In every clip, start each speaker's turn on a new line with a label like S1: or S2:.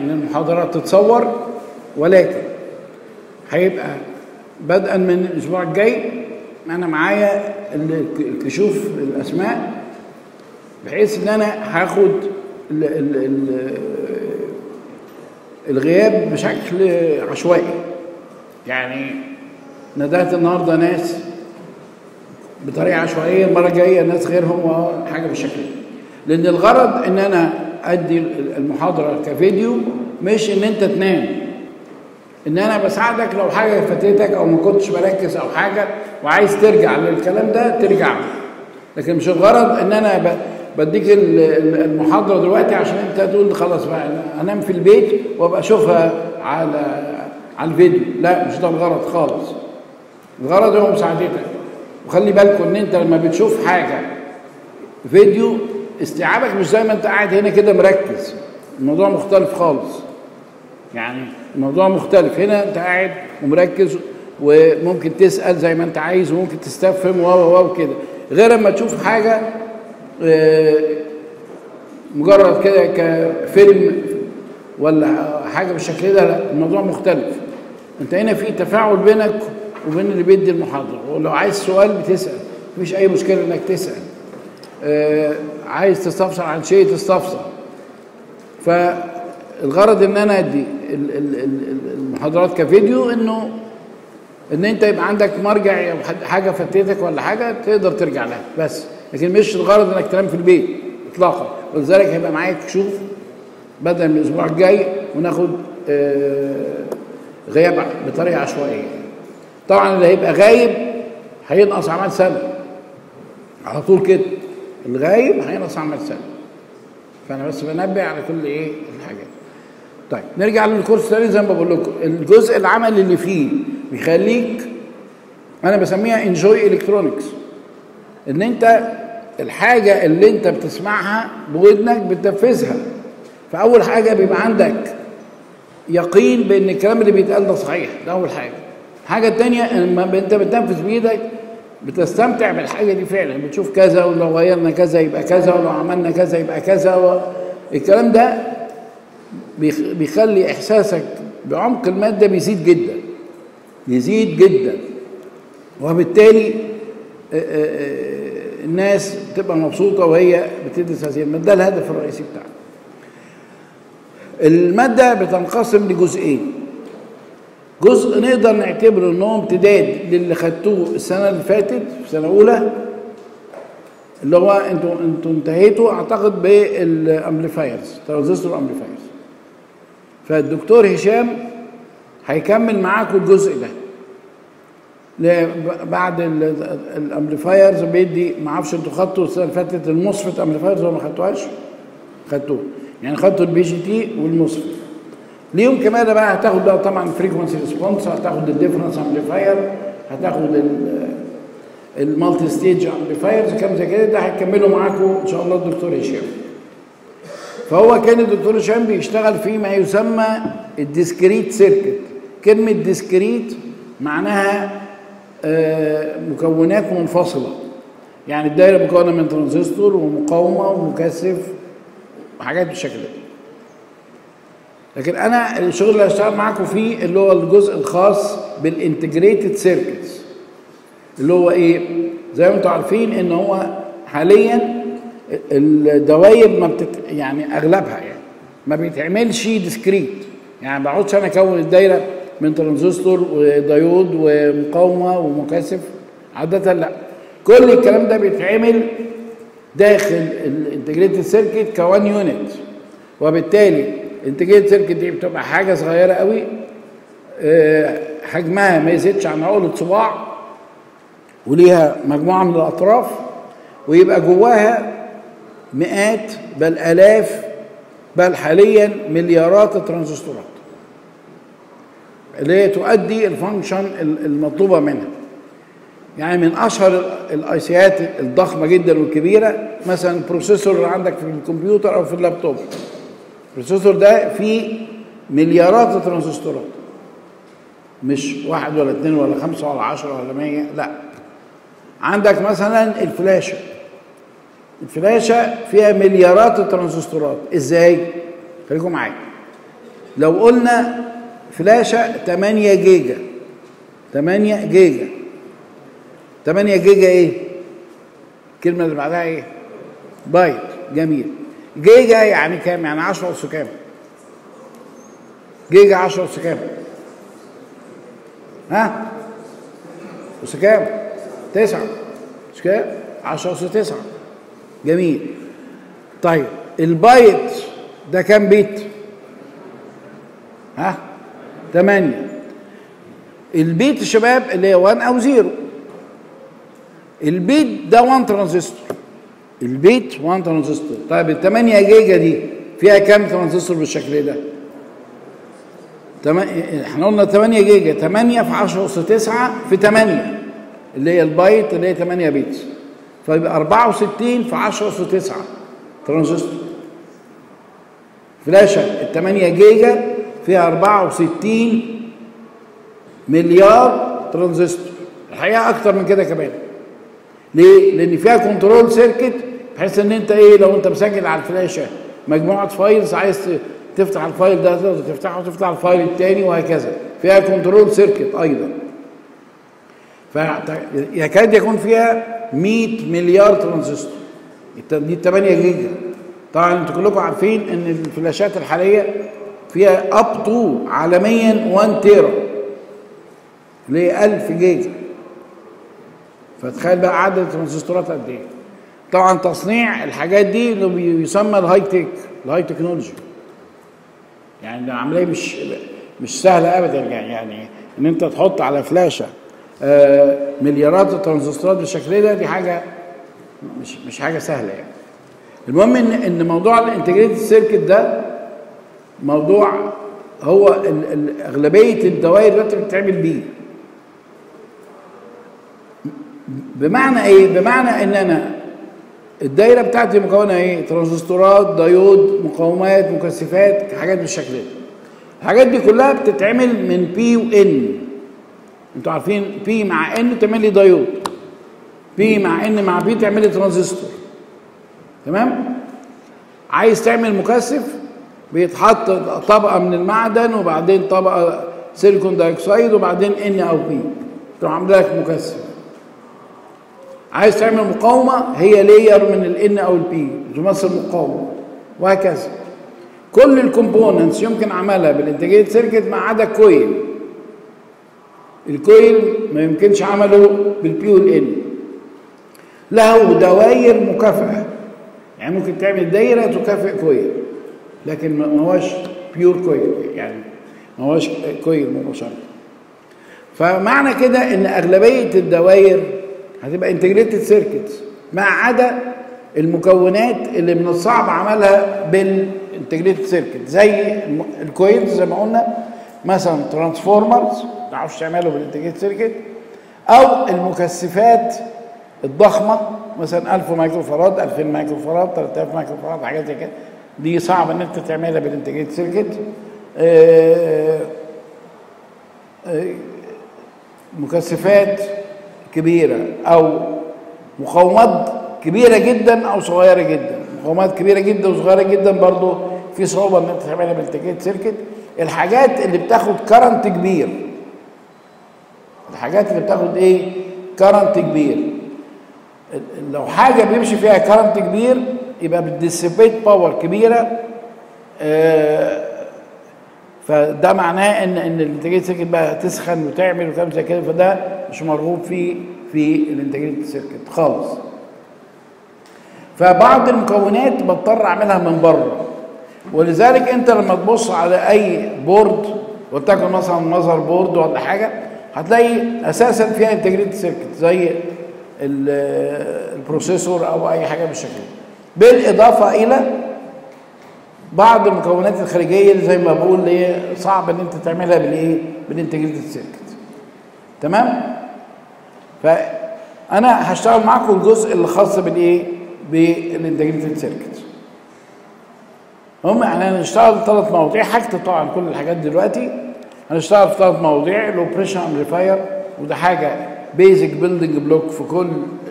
S1: ان المحاضرات تتصور ولكن هيبقى بدءا من الاسبوع الجاي انا معايا ال- كشوف الاسماء بحيث ان انا هاخد ال ال ال الغياب بشكل عشوائي يعني ندهت النهارده ناس بطريقه عشوائيه المره الجايه ناس غيرهم وحاجه بالشكل ده. لان الغرض ان انا ادي المحاضره كفيديو مش ان انت تنام ان انا بساعدك لو حاجه فاتتك او ما كنتش مركز او حاجه وعايز ترجع للكلام ده ترجع له. لكن مش الغرض ان انا ب- بديك ال- ال- المحاضره دلوقتي عشان انت تقول خلاص بقى أنا انام في البيت وابقى اشوفها على على الفيديو لا مش ده الغرض خالص الغرض هو مساعدتك وخلي بالكم ان انت لما بتشوف حاجه فيديو استيعابك مش زي ما انت قاعد هنا كده مركز الموضوع مختلف خالص يعني الموضوع مختلف هنا انت قاعد ومركز وممكن تسال زي ما انت عايز وممكن تستفهم و و و وكده غير لما تشوف حاجه آه، مجرد كده كفيلم ولا حاجه بالشكل ده لا الموضوع مختلف انت هنا في تفاعل بينك وبين اللي بيدي المحاضره ولو عايز سؤال بتسال مفيش اي مشكله انك تسال آه، عايز تستفسر عن شيء تستفسر فالغرض ان انا ادي ال- ال- ال- المحاضرات كفيديو انه ان انت يبقى عندك مرجع او حد- حاجه فاتتك ولا حاجه تقدر ترجع لها بس لكن مش الغرض انك تنام في البيت اطلاقا ولذلك هيبقى معايا كشوف بدل من الاسبوع الجاي وناخد آه، غياب بطريقه عشوائيه طبعا اللي هيبقى غايب هينقص اعمال سنه على طول كده الغايب هينقص اعمال سنه فانا بس بنبه على كل ايه الحاجات طيب نرجع للكورس تاني زي ما بقول لكم الجزء العملي اللي فيه بيخليك انا بسميها انجوي الكترونكس ان انت الحاجه اللي انت بتسمعها بودنك بتنفذها فاول حاجه بيبقى عندك يقين بان الكلام اللي بيتقال ده صحيح ده اول حاجه الحاجه الثانيه لما انت بتنفذ بايدك بتستمتع بالحاجه دي فعلا بتشوف كذا ولو غيرنا كذا يبقى كذا ولو عملنا كذا يبقى كذا و... الكلام ده بيخ- بيخلي احساسك بعمق الماده بيزيد جدا يزيد جدا وبالتالي آه، آه، آه، الناس بتبقى مبسوطه وهي بتدرس هذه الماده ده الهدف الرئيسي بتاعها الماده بتنقسم لجزئين جزء نقدر نعتبره ان هو امتداد للي خدتوه السنه اللي فاتت في سنه اولى اللي هو انتوا انتوا انتهيتوا اعتقد بالامبليفايرز ترانزستور امبليفايرز فالدكتور هشام هيكمل معاكم الجزء ده ل- بعد ال- الامبليفايرز بيدي ما اعرفش انتوا خدتوا السنه اللي فاتت المصفت امبليفايرز ولا ما خدتوهاش؟ خدتوه يعني خدتوا البي جي تي والمصفت ليهم كمان بقى هتاخد بقى طبعا فريكونسي ريسبونس هتاخد الديفرنس امبليفاير هتاخد المالتي ستيج امبليفايرز كام زي كده ده هيكملوا معاكم ان شاء الله الدكتور هشام فهو كان الدكتور هشام بيشتغل في ما يسمى الديسكريت سيركت كلمة ديسكريت معناها آه، مكونات منفصلة يعني الدايرة مكونة من ترانزستور ومقاومة ومكثف وحاجات بالشكل ده لكن انا الشغل اللي هشتغل معاكم فيه اللي هو الجزء الخاص بالانتجريتد سيركتس اللي هو ايه زي ما انتم عارفين ان هو حاليا الدوائر ما بتت يعني اغلبها يعني ما بيتعملش ديسكريت يعني ما بقعدش انا اكون الدايره من ترانزستور وديود ومقاومه ومكثف عاده لا كل الكلام ده بيتعمل داخل الانتجريتد سيركت كوان يونت وبالتالي الانتجريتد سيركت دي بتبقى حاجه صغيره قوي آه، حجمها ما يزيدش عن عقله صباع وليها مجموعه من الاطراف ويبقى جواها مئات بل الاف بل حاليا مليارات الترانزستورات اللي هي تؤدي الفانكشن المطلوبه منها يعني من اشهر الايسيات الضخمه جدا والكبيره مثلا البروسيسور اللي عندك في الكمبيوتر او في اللابتوب البروسيسور ده فيه مليارات الترانزستورات مش واحد ولا اثنين ولا خمسة ولا عشرة ولا مية لا عندك مثلا الفلاشة الفلاشة فيها مليارات الترانزستورات ازاي؟ خليكم معايا لو قلنا فلاشة 8 جيجا 8 جيجا 8 جيجا ايه؟ الكلمة اللي بعدها ايه؟ بايت جميل جيجا يعني كام؟ يعني 10 أس كام؟ جيجا 10 أس كام؟ ها؟ أس كام؟ 9 مش كده؟ 10 أس 9 جميل طيب البايت ده كام بيت؟ ها؟ 8 البيت يا شباب اللي هي 1 او 0 البيت ده 1 ترانزستور البيت 1 ترانزستور طيب ال 8 جيجا دي فيها كام ترانزستور بالشكل ده؟ تم... احنا قلنا 8 جيجا 8 في 10 اس 9 في 8 اللي هي البايت اللي هي 8 بيت فيبقى 64 في 10 اس 9 ترانزستور فلاشة ال 8 جيجا فيها 64 مليار ترانزستور الحقيقة أكتر من كده كمان ليه؟ لأن فيها كنترول سيركت بحيث إن أنت إيه لو أنت مسجل على الفلاشة مجموعة فايلز عايز تفتح الفايل ده تقدر تفتحه وتفتح الفايل التاني وهكذا فيها كنترول سيركت أيضا فيكاد يكون فيها 100 مليار ترانزستور دي 8 جيجا طبعا انتوا كلكم عارفين ان الفلاشات الحاليه فيها اب تو عالميا 1 تيرا اللي هي 1000 جيجا فتخيل بقى عدد الترانزستورات قد ايه طبعا تصنيع الحاجات دي اللي بيسمى الهاي تك الهاي تكنولوجي يعني العمليه مش مش سهله ابدا يعني يعني ان انت تحط على فلاشه آه مليارات الترانزستورات بالشكل ده دي حاجه مش مش حاجه سهله يعني المهم ان ان موضوع الانتجريتد سيركت ده موضوع هو ال ال اغلبيه الدوائر دلوقتي بتتعمل بيه بمعنى ايه بمعنى ان انا الدايره بتاعتي مكونه ايه ترانزستورات ديود مقاومات مكثفات حاجات بالشكل ده الحاجات دي كلها بتتعمل من بي وان انتوا عارفين بي مع ان تعمل لي ديود بي مع ان مع بي تعمل لي ترانزستور تمام عايز تعمل مكثف بيتحط طبقه من المعدن وبعدين طبقه سيليكون دايوكسيد وبعدين ان او بي تروح عامله لك مكثف عايز تعمل مقاومه هي لير من الان او البي تمثل مقاومه وهكذا كل الكومبوننتس يمكن عملها بالانتجريتد سيركت ما عدا كويل الكويل ما يمكنش عمله بالبي والان له دوائر مكافئه يعني ممكن تعمل دايره تكافئ كويل لكن ما هوش بيور كويل يعني ما هوش كويل مباشره فمعنى كده ان اغلبيه الدوائر هتبقى انتجريتد سيركت ما عدا المكونات اللي من الصعب عملها بالانتجريتد سيركت زي الكويلز زي ما قلنا مثلا ترانسفورمرز ما تعرفش تعمله بالانتجريتد سيركت او المكثفات الضخمه مثلا 1000 مايكرو فراد 2000 مايكرو فراد 3000 مايكرو فراد حاجات زي كده دي صعب ان انت تعملها بالانتجريتد سيركت آه آه مكثفات كبيره او مقاومات كبيره جدا او صغيره جدا مقاومات كبيره جدا وصغيره جدا برضو في صعوبه ان انت تعملها بالانتجريتد سيركت الحاجات اللي بتاخد كرنت كبير الحاجات اللي بتاخد ايه كرنت كبير لو حاجه بيمشي فيها كرنت كبير يبقى بتديسيبيت باور كبيره آه فده معناه ان ان الانتاجيه سيركت بقى تسخن وتعمل وكلام زي كده فده مش مرغوب فيه في الانتاجيه سيركت خالص فبعض المكونات بضطر اعملها من بره ولذلك انت لما تبص على اي بورد ولتكن مثلا ماذر بورد ولا حاجه هتلاقي اساسا فيها انتجريتد سيركت زي البروسيسور او اي حاجه بالشكل بالاضافه الى بعض المكونات الخارجيه اللي زي ما بقول اللي هي صعب ان انت تعملها بالايه بالانتجريتد سيركت تمام فانا هشتغل معاكم الجزء اللي خاص بالايه بالانتجريتد سيركت هم احنا هنشتغل ثلاث مواضيع هكتب طبعا كل الحاجات دلوقتي هنشتغل في ثلاث مواضيع الاوبريشن امبليفاير وده حاجه بيزك بيلدنج بلوك في كل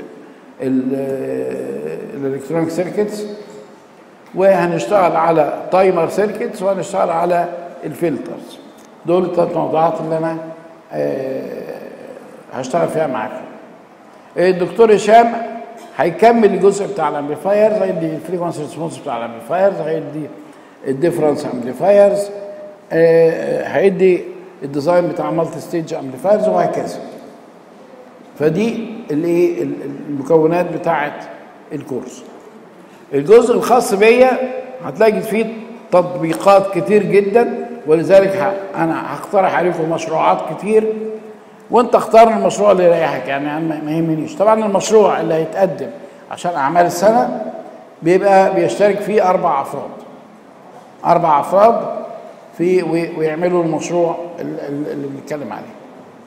S1: الالكترونيك سيركتس وهنشتغل على تايمر سيركتس وهنشتغل على الفلترز دول الثلاث موضوعات اللي انا آه، هشتغل فيها معاكم الدكتور هشام هيكمل الجزء بتاع الامبليفايرز هيدي الفريكونسي ريسبونس بتاع الامبليفايرز هيدي الديفرنس امبليفايرز هيدي الديزاين بتاع مالتي ستيج امبليفايرز وهكذا فدي الايه المكونات بتاعه الكورس الجزء الخاص بيا هتلاقي فيه تطبيقات كتير جدا ولذلك ه- انا هقترح عليكم مشروعات كتير وانت اختار المشروع اللي يريحك يعني أنا ما ما يهمنيش طبعا المشروع اللي هيتقدم عشان اعمال السنه بيبقى بيشترك فيه اربع افراد اربع افراد في وي- ويعملوا المشروع ال- ال- اللي بنتكلم عليه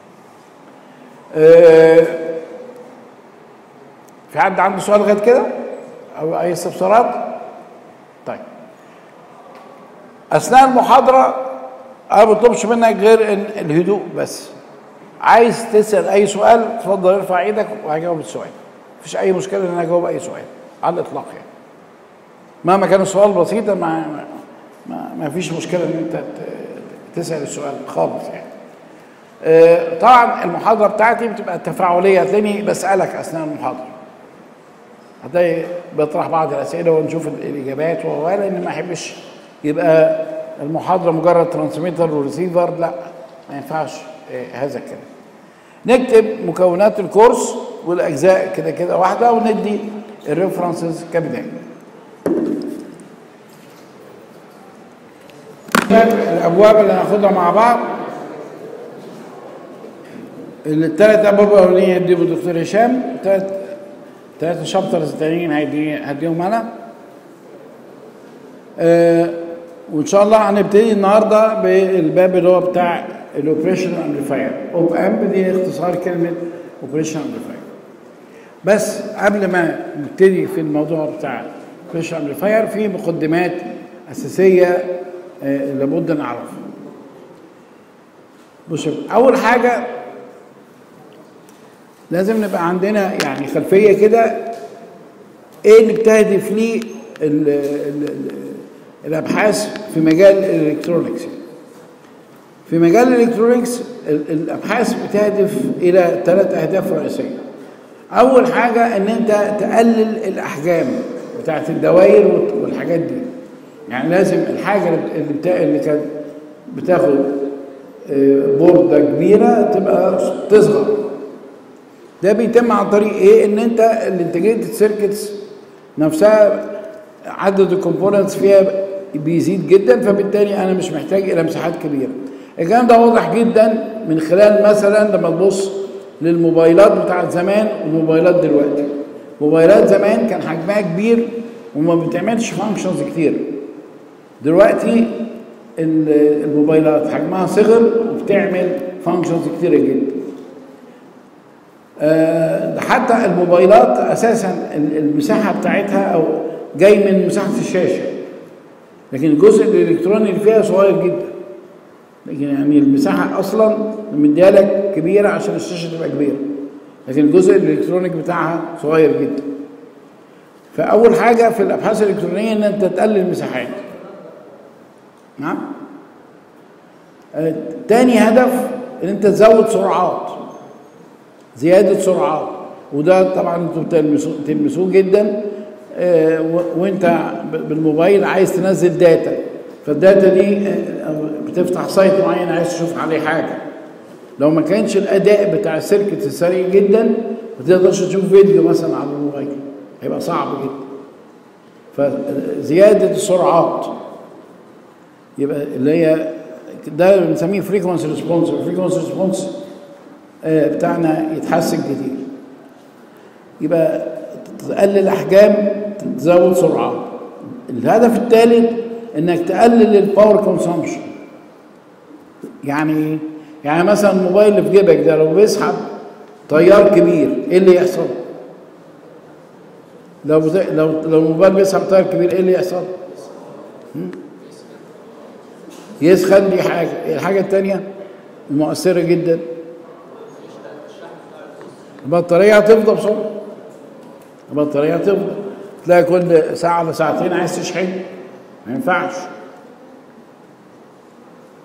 S1: آه، في حد عنده سؤال غير كده او اي استفسارات طيب اثناء المحاضره انا ما بطلبش منك غير إن الهدوء بس عايز تسال اي سؤال اتفضل ارفع ايدك وهجاوب السؤال مفيش اي مشكله ان انا اجاوب اي سؤال على الاطلاق يعني مهما كان السؤال بسيط ما ما, ما فيش مشكله ان انت ت- تسال السؤال خالص يعني آه، طبعا المحاضره بتاعتي بتبقى تفاعليه هتلاقيني بسالك اثناء المحاضره هتلاقي بطرح بعض الاسئله ونشوف ال- الاجابات وهو لان ما احبش يبقى المحاضره مجرد ترانسميتر وريسيفر لا ما ينفعش آه، هذا الكلام نكتب مكونات الكورس والاجزاء كده كده واحده وندي الريفرنسز كبدايه الابواب اللي هناخدها مع بعض الثلاث ابواب الاولانيه هيديهم الدكتور هشام الثلاث ثلاثة شابترز التانيين هيدي هديهم انا آه وان شاء الله هنبتدي النهارده بالباب اللي هو بتاع الاوبريشن امبليفاير اوب امب دي اختصار كلمه اوبريشن امبليفاير بس قبل ما نبتدي في الموضوع بتاع اوبريشن امبليفاير في مقدمات اساسيه آه لابد نعرفها بص اول حاجه لازم نبقى عندنا يعني خلفيه كده ايه اللي بتهدف ليه ال- ال- ال- الابحاث في مجال الالكترونكس في مجال الالكترونكس ال- الابحاث بتهدف الى ثلاث اهداف رئيسيه اول حاجه ان انت تقلل الاحجام بتاعت الدوائر والت- والحاجات دي يعني لازم الحاجه اللي بت- اللي, بتا... اللي كانت بتاخد آه، بورده كبيره تبقى تصغر ده بيتم عن طريق ايه ان انت الانتجريتد سيركتس نفسها عدد الكومبوننتس فيها بيزيد جدا فبالتالي انا مش محتاج الى مساحات كبيره الكلام ده واضح جدا من خلال مثلا لما تبص للموبايلات بتاعت زمان والموبايلات دلوقتي موبايلات زمان كان حجمها كبير وما بتعملش فانكشنز كتير دلوقتي ال- الموبايلات حجمها صغر وبتعمل فانكشنز كتيره جدا آه، ده حتى الموبايلات اساسا ال- المساحه بتاعتها او جاي من مساحه الشاشه لكن الجزء الالكتروني اللي فيها صغير جدا لكن يعني المساحه اصلا مديها لك كبيره عشان الشاشه تبقى كبيره لكن الجزء الالكترونيك بتاعها صغير جدا فاول حاجه في الابحاث الالكترونيه ان انت تقلل المساحات نعم آه، تاني هدف ان انت تزود سرعات زياده سرعات وده طبعا انتوا بتلمسوه تلمسوه جدا آه، و- وانت ب- بالموبايل عايز تنزل داتا فالداتا دي آه، بتفتح سايت معين عايز تشوف عليه حاجه لو ما كانش الاداء بتاع السيركت سريع جدا ما تقدرش تشوف فيديو مثلا على الموبايل هيبقى صعب جدا فزياده السرعات يبقى اللي هي ده بنسميه فريكونسي ريسبونس الفريكونسي ريسبونس بتاعنا يتحسن كتير يبقى تقلل احجام تزود سرعات الهدف الثالث انك تقلل الباور كونسومشن يعني ايه؟ يعني مثلا الموبايل اللي في جيبك ده لو بيسحب تيار كبير ايه اللي يحصل؟ لو لو لو الموبايل بيسحب تيار كبير ايه اللي يحصل؟ هم؟ يسخن دي حاجه الحاجه الثانيه المؤثره جدا البطاريه هتفضى بسرعه البطاريه هتفضى تلاقي كل ساعه ولا ساعتين عايز تشحن ما ينفعش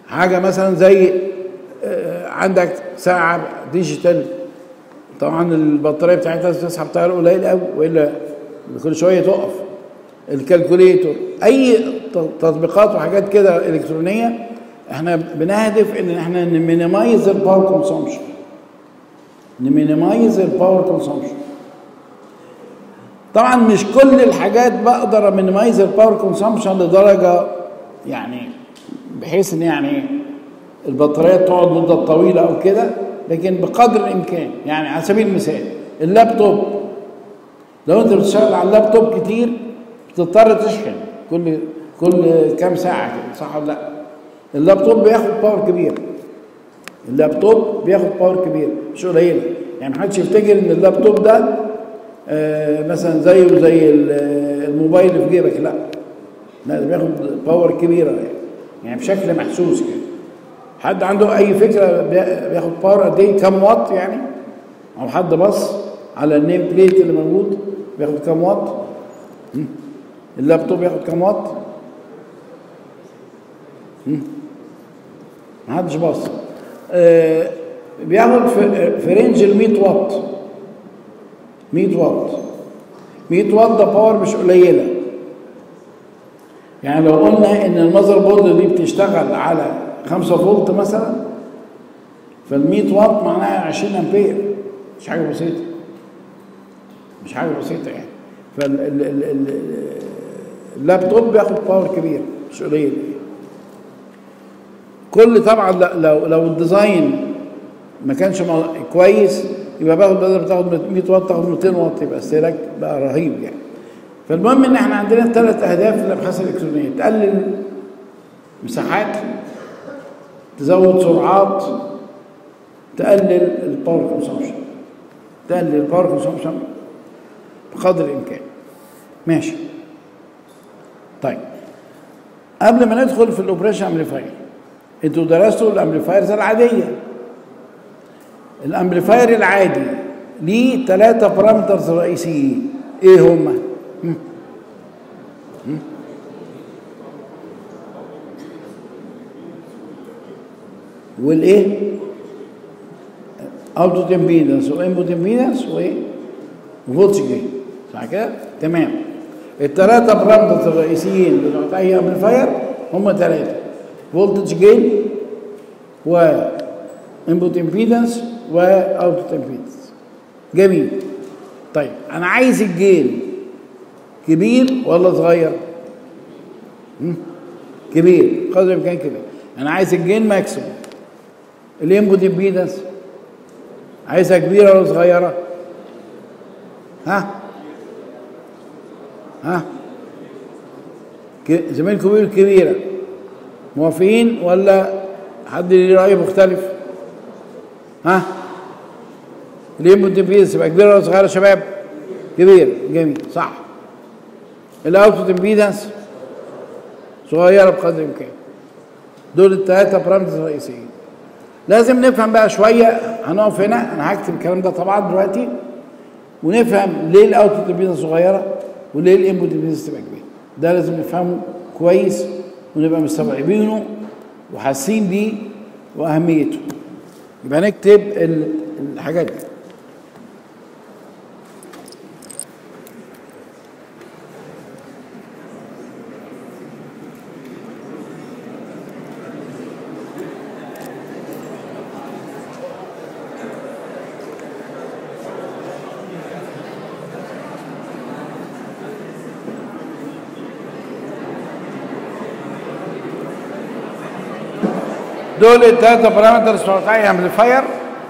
S1: حاجه مثلا زي آه، عندك ساعه ديجيتال طبعا البطاريه بتاعتها تسحب تيار قليل قوي والا كل شويه تقف الكالكوليتور اي ت- تطبيقات وحاجات كده الكترونيه احنا بنهدف ان احنا نمينيمايز الباور كونسومشن نمينيمايز الباور كونسومشن طبعا مش كل الحاجات بقدر امينيمايز الباور كونسومشن لدرجه يعني بحيث ان يعني البطاريه تقعد مده طويله او كده لكن بقدر الامكان يعني على سبيل المثال اللابتوب لو انت بتشتغل على اللابتوب كتير بتضطر تشحن كل كل كام ساعه كده صح ولا لا؟ اللابتوب بياخد باور كبير اللابتوب بياخد باور كبير مش قليله يعني محدش يفتكر ان اللابتوب ده آه مثلا زيه زي ال- الموبايل في جيبك لا لا ده بياخد باور كبيره يعني, يعني بشكل محسوس كده حد عنده اي فكره بي- بياخد باور قد ايه كام واط يعني او حد بص على النيم بليت اللي موجود بياخد كام واط هم؟ اللابتوب بياخد كام واط هم؟ محدش بص آه بياخد في, في رينج ال 100 واط 100 واط 100 واط ده باور مش قليله يعني لو قلنا ان المذر بورد دي بتشتغل على 5 فولت مثلا فال 100 واط معناها 20 امبير مش حاجه بسيطه مش حاجه بسيطه يعني فاللابتوب بياخد باور كبير مش قليل كل طبعا ل- لو لو الديزاين ما كانش م- كويس يبقى باخد بدل ما تاخد 100 واط تاخد 200 واط يبقى استهلاك بقى رهيب يعني فالمهم ان احنا عندنا ثلاث اهداف في الابحاث الالكترونيه تقلل مساحات تزود سرعات تقلل الباور كونسومشن تقلل الباور كونسومشن بقدر الامكان ماشي طيب قبل ما ندخل في الاوبريشن امبليفاير انتوا درستوا الامبليفايرز العاديه الامبليفاير العادي ليه ثلاثه بارامترز رئيسيين ايه هما هم؟ هم؟ والايه اوتبوت امبيدنس وانبوت امبيدنس وايه وفولتج جين صح كده تمام الثلاثه بارامترز الرئيسيين بتوع اي امبليفاير هم ثلاثه فولتج جين و انبوت امبيدنس واوتبوت امبيدنس جميل طيب انا عايز الجين كبير ولا صغير هم؟ كبير قدر الامكان كبير انا عايز الجين ماكسيموم الانبوت امبيدنس عايزها كبيره ولا صغيره ها ها ك- زميلكم بيقول كبيره موافقين ولا حد ليه راي مختلف ها الانبوت امبيدنس يبقى كبيره ولا صغيره يا شباب كبير جميل صح الاوتبوت امبيدنس صغيره بقدر الامكان دول الثلاثه بارامترز الرئيسيين لازم نفهم بقى شويه هنقف هنا انا هكتب الكلام ده طبعا دلوقتي ونفهم ليه الاوتبوت امبيدنس صغيره وليه الانبوت امبيدنس تبقى كبيره ده لازم نفهمه كويس ونبقى مستوعبينه وحاسين بيه واهميته يبقى نكتب ال- الحاجات دي دول الثلاثة بارامترز بتوع اي امبليفاير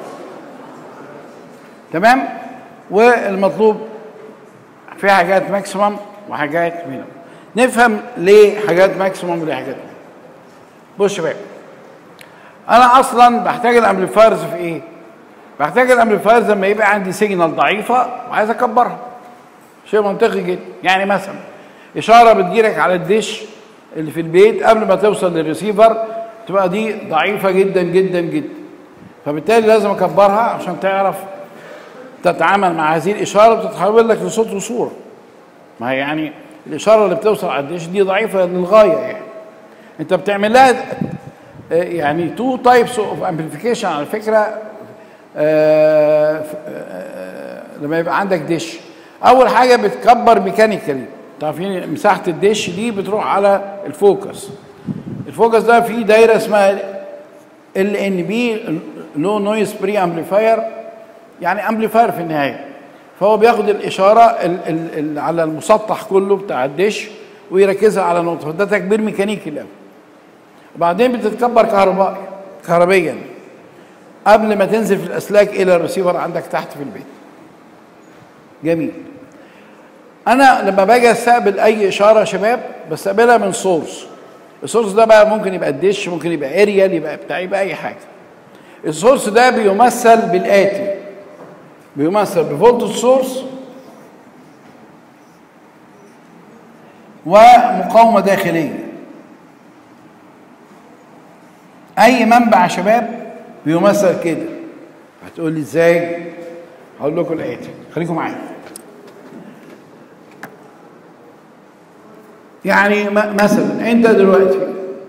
S1: تمام والمطلوب في حاجات ماكسيمم وحاجات مينيمم نفهم ليه حاجات ماكسيمم وليه حاجات مينيمم بص يا شباب انا اصلا بحتاج الامبليفايرز في ايه بحتاج الامبليفايرز لما يبقى عندي سيجنال ضعيفه وعايز اكبرها شيء منطقي جدا يعني مثلا اشاره بتجيلك على الدش اللي في البيت قبل ما توصل للريسيفر تبقى دي ضعيفه جدا جدا جدا فبالتالي لازم اكبرها عشان تعرف تتعامل مع هذه الاشاره بتتحول لك لصوت وصوره ما هي يعني الاشاره اللي بتوصل على الدش دي ضعيفه للغايه يعني انت بتعمل لها يعني تو تايبس اوف امبليفيكيشن على فكره آه، ف- آه، لما يبقى عندك ديش اول حاجه بتكبر ميكانيكالي عارفين مساحه الديش دي بتروح على الفوكس الفوكس ده فيه دايره اسمها ال ان بي لو نويز بري امبليفاير يعني امبليفاير في النهايه فهو بياخد الاشاره ال ال ال على المسطح كله بتاع الديش ويركزها على نقطه فده تكبير ميكانيكي الاول وبعدين بتتكبر كهربائي كهربيا قبل ما تنزل في الاسلاك الى الريسيفر عندك تحت في البيت جميل انا لما باجي استقبل اي اشاره يا شباب بستقبلها من سورس السورس ده بقى ممكن يبقى الدش ممكن يبقى اريال يبقى بتاع يبقى اي حاجه السورس ده بيمثل بالاتي بيمثل بفولت سورس ومقاومه داخليه اي منبع يا شباب بيمثل كده هتقول لي ازاي هقول لكم الاتي خليكم معايا يعني م- مثلا انت دلوقتي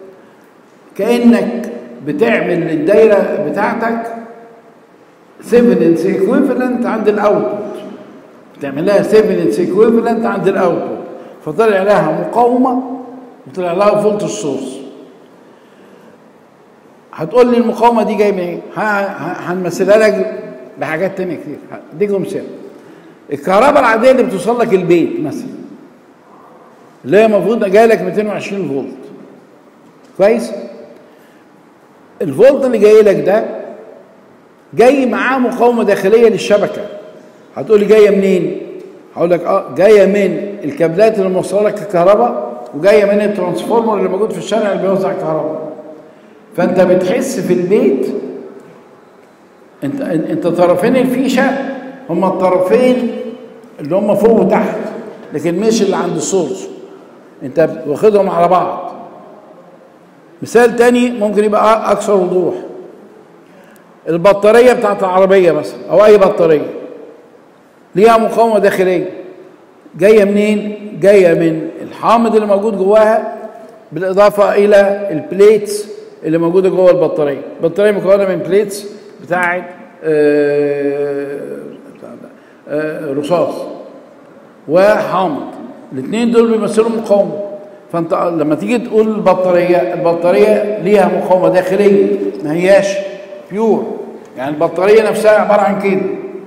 S1: كانك بتعمل للدايره بتاعتك سيفلنس ايكويفالنت عند الاوتبوت بتعمل لها سيفلنس ايكويفالنت عند الاوتبوت فطلع لها مقاومه وطلع لها فولت سورس هتقول لي المقاومه دي جايه من ايه؟ ه- ه- هنمثلها لك بحاجات تانية كتير اديكم مثال الكهرباء العاديه اللي بتوصل لك البيت مثلا اللي هي المفروض جاي لك 220 فولت كويس الفولت اللي جاي لك ده جاي معاه مقاومه داخليه للشبكه هتقول لي جايه منين هقول لك اه جايه من الكابلات اللي موصله لك الكهرباء وجايه من الترانسفورمر اللي موجود في الشارع اللي بيوزع الكهرباء فانت بتحس في البيت انت انت طرفين الفيشه هما الطرفين اللي هما فوق وتحت لكن مش اللي عند السورس انت واخدهم على بعض مثال تاني ممكن يبقى اكثر وضوح البطاريه بتاعت العربيه مثلا او اي بطاريه ليها مقاومه داخليه جايه منين جايه من الحامض اللي موجود جواها بالاضافه الى البليتس اللي موجوده جوه البطاريه البطاريه مكونه من بليتس بتاعت آه، بتاع ده، آه، رصاص وحامض الاثنين دول بيمثلوا مقاومه فانت لما تيجي تقول البطاريه البطاريه ليها مقاومه داخليه ما هياش بيور يعني البطاريه نفسها عباره عن كده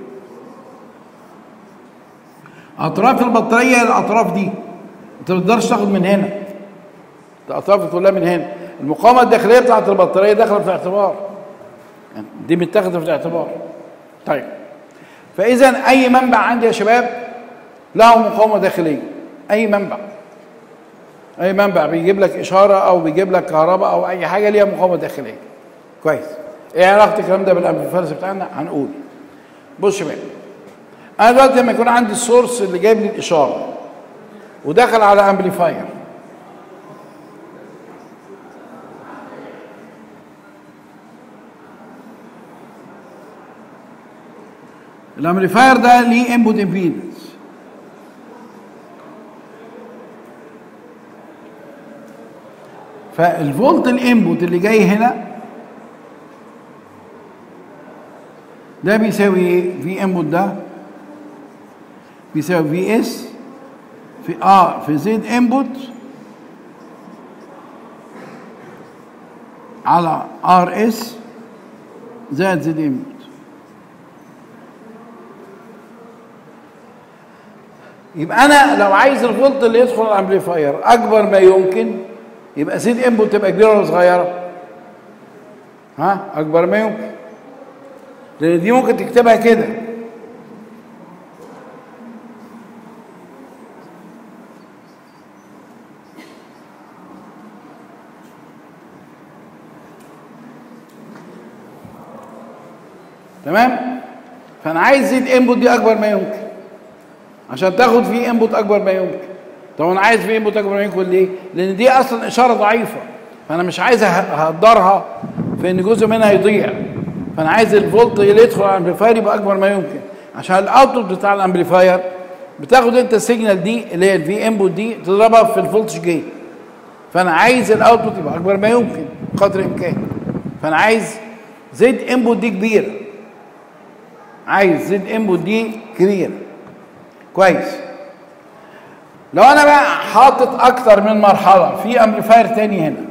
S1: اطراف البطاريه الاطراف دي انت ما تقدرش تاخد من هنا الاطراف كلها من هنا المقاومه الداخليه بتاعت البطاريه داخله في الاعتبار يعني دي متاخده في الاعتبار طيب فاذا اي منبع عندي يا شباب له مقاومه داخليه اي منبع اي منبع بيجيب لك اشاره او بيجيب لك كهرباء او اي حاجه ليها مقاومه داخليه كويس ايه علاقه الكلام ده بالامبليفايرز بتاعنا هنقول بص يا شباب انا دلوقتي لما يكون عندي السورس اللي جايب لي الاشاره ودخل على امبليفاير الامبليفاير ده ليه انبوت امبيدنس فالفولت الانبوت اللي جاي هنا ده بيساوي ايه في انبوت ده بيساوي في اس في اه في زد انبوت على ار اس زائد زد انبوت يبقى انا لو عايز الفولت اللي يدخل الامبليفاير اكبر ما يمكن يبقى زد انبوت تبقى كبيره ولا صغيره ها اكبر ما يمكن لان دي ممكن تكتبها كده تمام فانا عايز زد انبوت دي اكبر ما يمكن عشان تاخد فيه انبوت اكبر ما يمكن طب انا عايز فيه انبوت اكبر ما يمكن ليه لان دي اصلا اشاره ضعيفه فانا مش عايز أه- اهدرها في ان جزء منها يضيع فانا عايز الفولت اللي يدخل على الامبليفاير يبقى اكبر ما يمكن عشان الاوتبوت بتاع الامبليفاير بتاخد انت السيجنال دي اللي هي الفي انبوت دي تضربها في الفولتج جيت فانا عايز الاوتبوت يبقى اكبر ما يمكن قدر الامكان فانا عايز زد انبوت دي كبيره عايز زد انبوت دي كبيره كويس لو انا بقى حاطط اكتر من مرحله في امبليفاير تاني هنا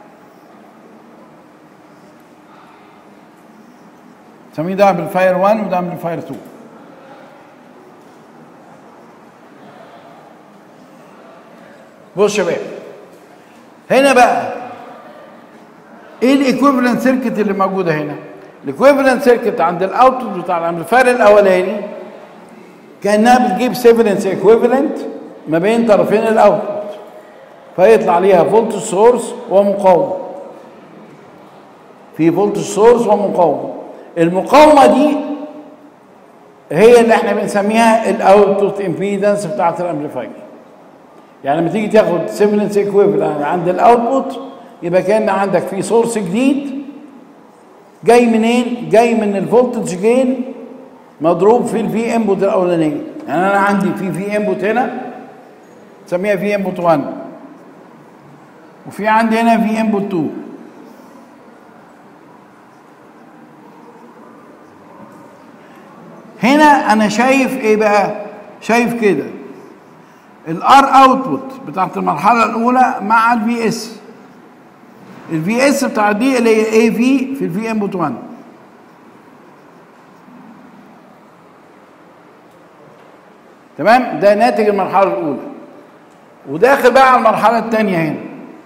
S1: سميه ده امبليفاير 1 وده امبليفاير 2 بص يا شباب هنا بقى ايه الايكويفالنت سيركت اللي موجوده هنا الايكويفالنت سيركت عند الاوتبوت بتاع الامبليفاير الاولاني كانها بتجيب سيفلنس ايكويفالنت ما بين طرفين الاوتبوت فيطلع ليها فولت سورس ومقاومه في فولت سورس ومقاومه المقاومه دي هي اللي احنا بنسميها الاوتبوت امبيدنس بتاعت الامبليفاير يعني لما تيجي تاخد سيفلنس ايكويفالنت عند الاوتبوت يبقى كان عندك في سورس جديد جاي منين؟ جاي من الفولتج جين مضروب في الفي انبوت الاولانيه يعني انا عندي في في انبوت هنا نسميها في انبوت 1 وفي عندي هنا في انبوت 2 هنا انا شايف ايه بقى شايف كده الار اوتبوت بتاعت المرحله الاولى مع الفي اس الفي اس بتاع دي اللي هي اي في في الفي انبوت 1 تمام ده ناتج المرحله الاولى وداخل بقى على المرحله الثانيه هنا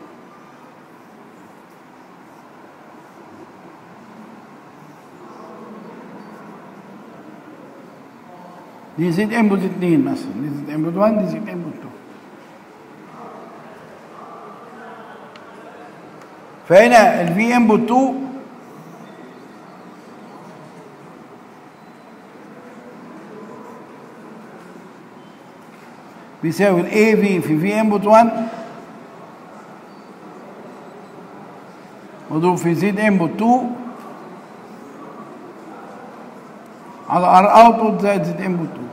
S1: دي زد انبوت 2 مثلا دي زد انبوت 1 دي زد انبوت 2 فهنا الفي انبوت 2 بيساوي الاي في في في انبوت 1 مضروب في زد انبوت 2 على ار اوتبوت زائد زد انبوت 2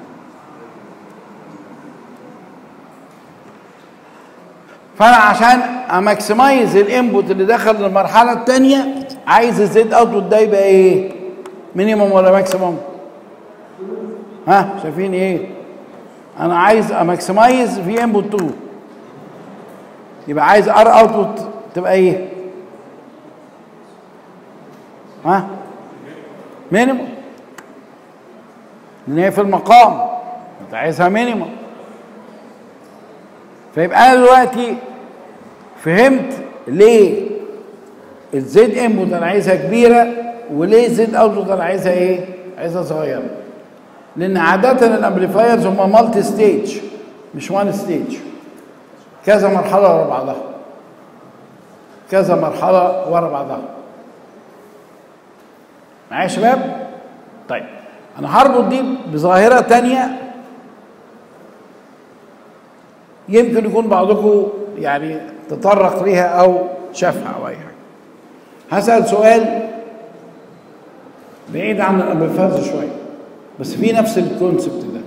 S1: فانا عشان اماكسمايز الانبوت اللي دخل المرحله الثانيه عايز الزد اوتبوت ده يبقى ايه مينيموم ولا ماكسيموم ها شايفين ايه انا عايز اماكسمايز في انبوت 2 يبقى عايز ار اوتبوت تبقى ايه ها مينيموم لان هي في المقام انت عايزها مينيموم فيبقى انا دلوقتي فهمت ليه الزد انبوت انا عايزها كبيره وليه الزد اوتبوت انا عايزها ايه؟ عايزها صغيره. لان عاده الامبليفايرز هم مالتي ستيج مش وان ستيج. كذا مرحله ورا بعضها. كذا مرحله ورا بعضها. معايا يا شباب؟ طيب انا هربط دي بظاهره تانية يمكن يكون بعضكم يعني تطرق ليها او شافها او اي حاجه هسال سؤال بعيد عن الامبليفايرز شويه بس في نفس الكونسبت ده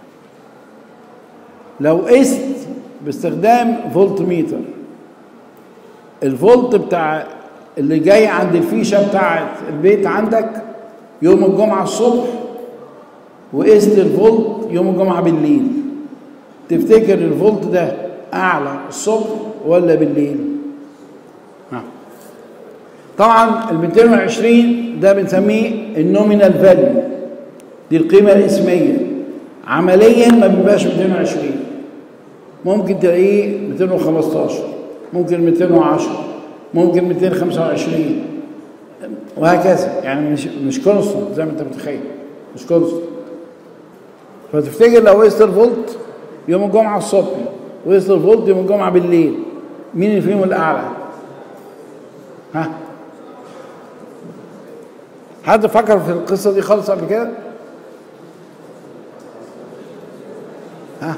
S1: لو قست باستخدام فولت ميتر الفولت بتاع اللي جاي عند الفيشه بتاعت البيت عندك يوم الجمعه الصبح وقست الفولت يوم الجمعه بالليل تفتكر الفولت ده اعلى الصبح ولا بالليل ها. طبعا ال 220 ده بنسميه النومينال فاليو دي القيمه الاسميه عمليا ما بيبقاش 220 ممكن تلاقيه 215 ممكن 210 ممكن 225 وهكذا يعني مش مش كونستنت زي ما انت متخيل مش كونستنت فتفتكر لو قست الفولت يوم الجمعة الصبح وقست الفولت يوم الجمعة بالليل مين اللي فيهم الأعلى؟ ها؟ حد فكر في القصة دي خالص قبل كده؟ ها؟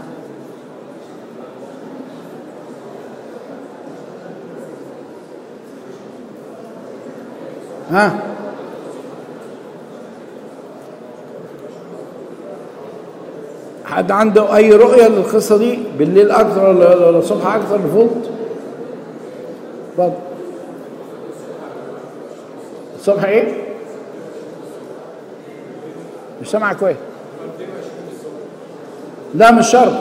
S1: ها؟ حد عنده اي رؤيه للقصه دي بالليل اكتر ولا ولا الصبح اكتر الفولت اتفضل الصبح ايه مش سامع كويس لا مش شرط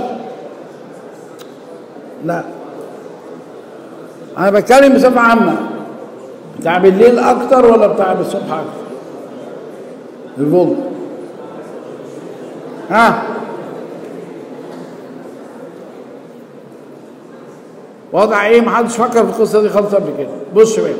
S1: لا انا بتكلم بصفه عامه بتاع بالليل اكتر ولا بتاع الصبح اكتر الفولت ها وضع ايه محدش فكر في القصه دي خالص قبل كده بص يا باشا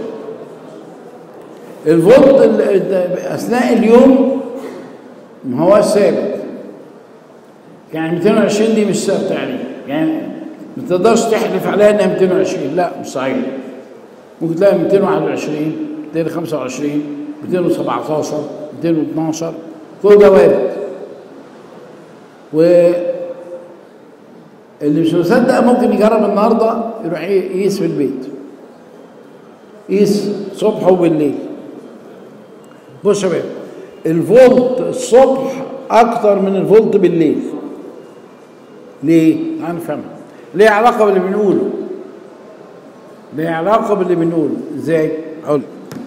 S1: الفولت ال- ال- اثناء اليوم ما هو ثابت يعني 220 دي مش ثابته يعني يعني ما تقدرش تحلف عليها انها 220 لا مش صحيح ممكن تلاقي 221 225 217 212 كل ده وارد و اللي مش مصدق ممكن يجرب النهارده يروح يقيس في البيت قيس صبح وبالليل بص يا شباب الفولت الصبح اكتر من الفولت بالليل ليه؟ هنفهمها ليه علاقه باللي بنقوله ليه علاقه باللي بنقوله ازاي؟ اقول لك.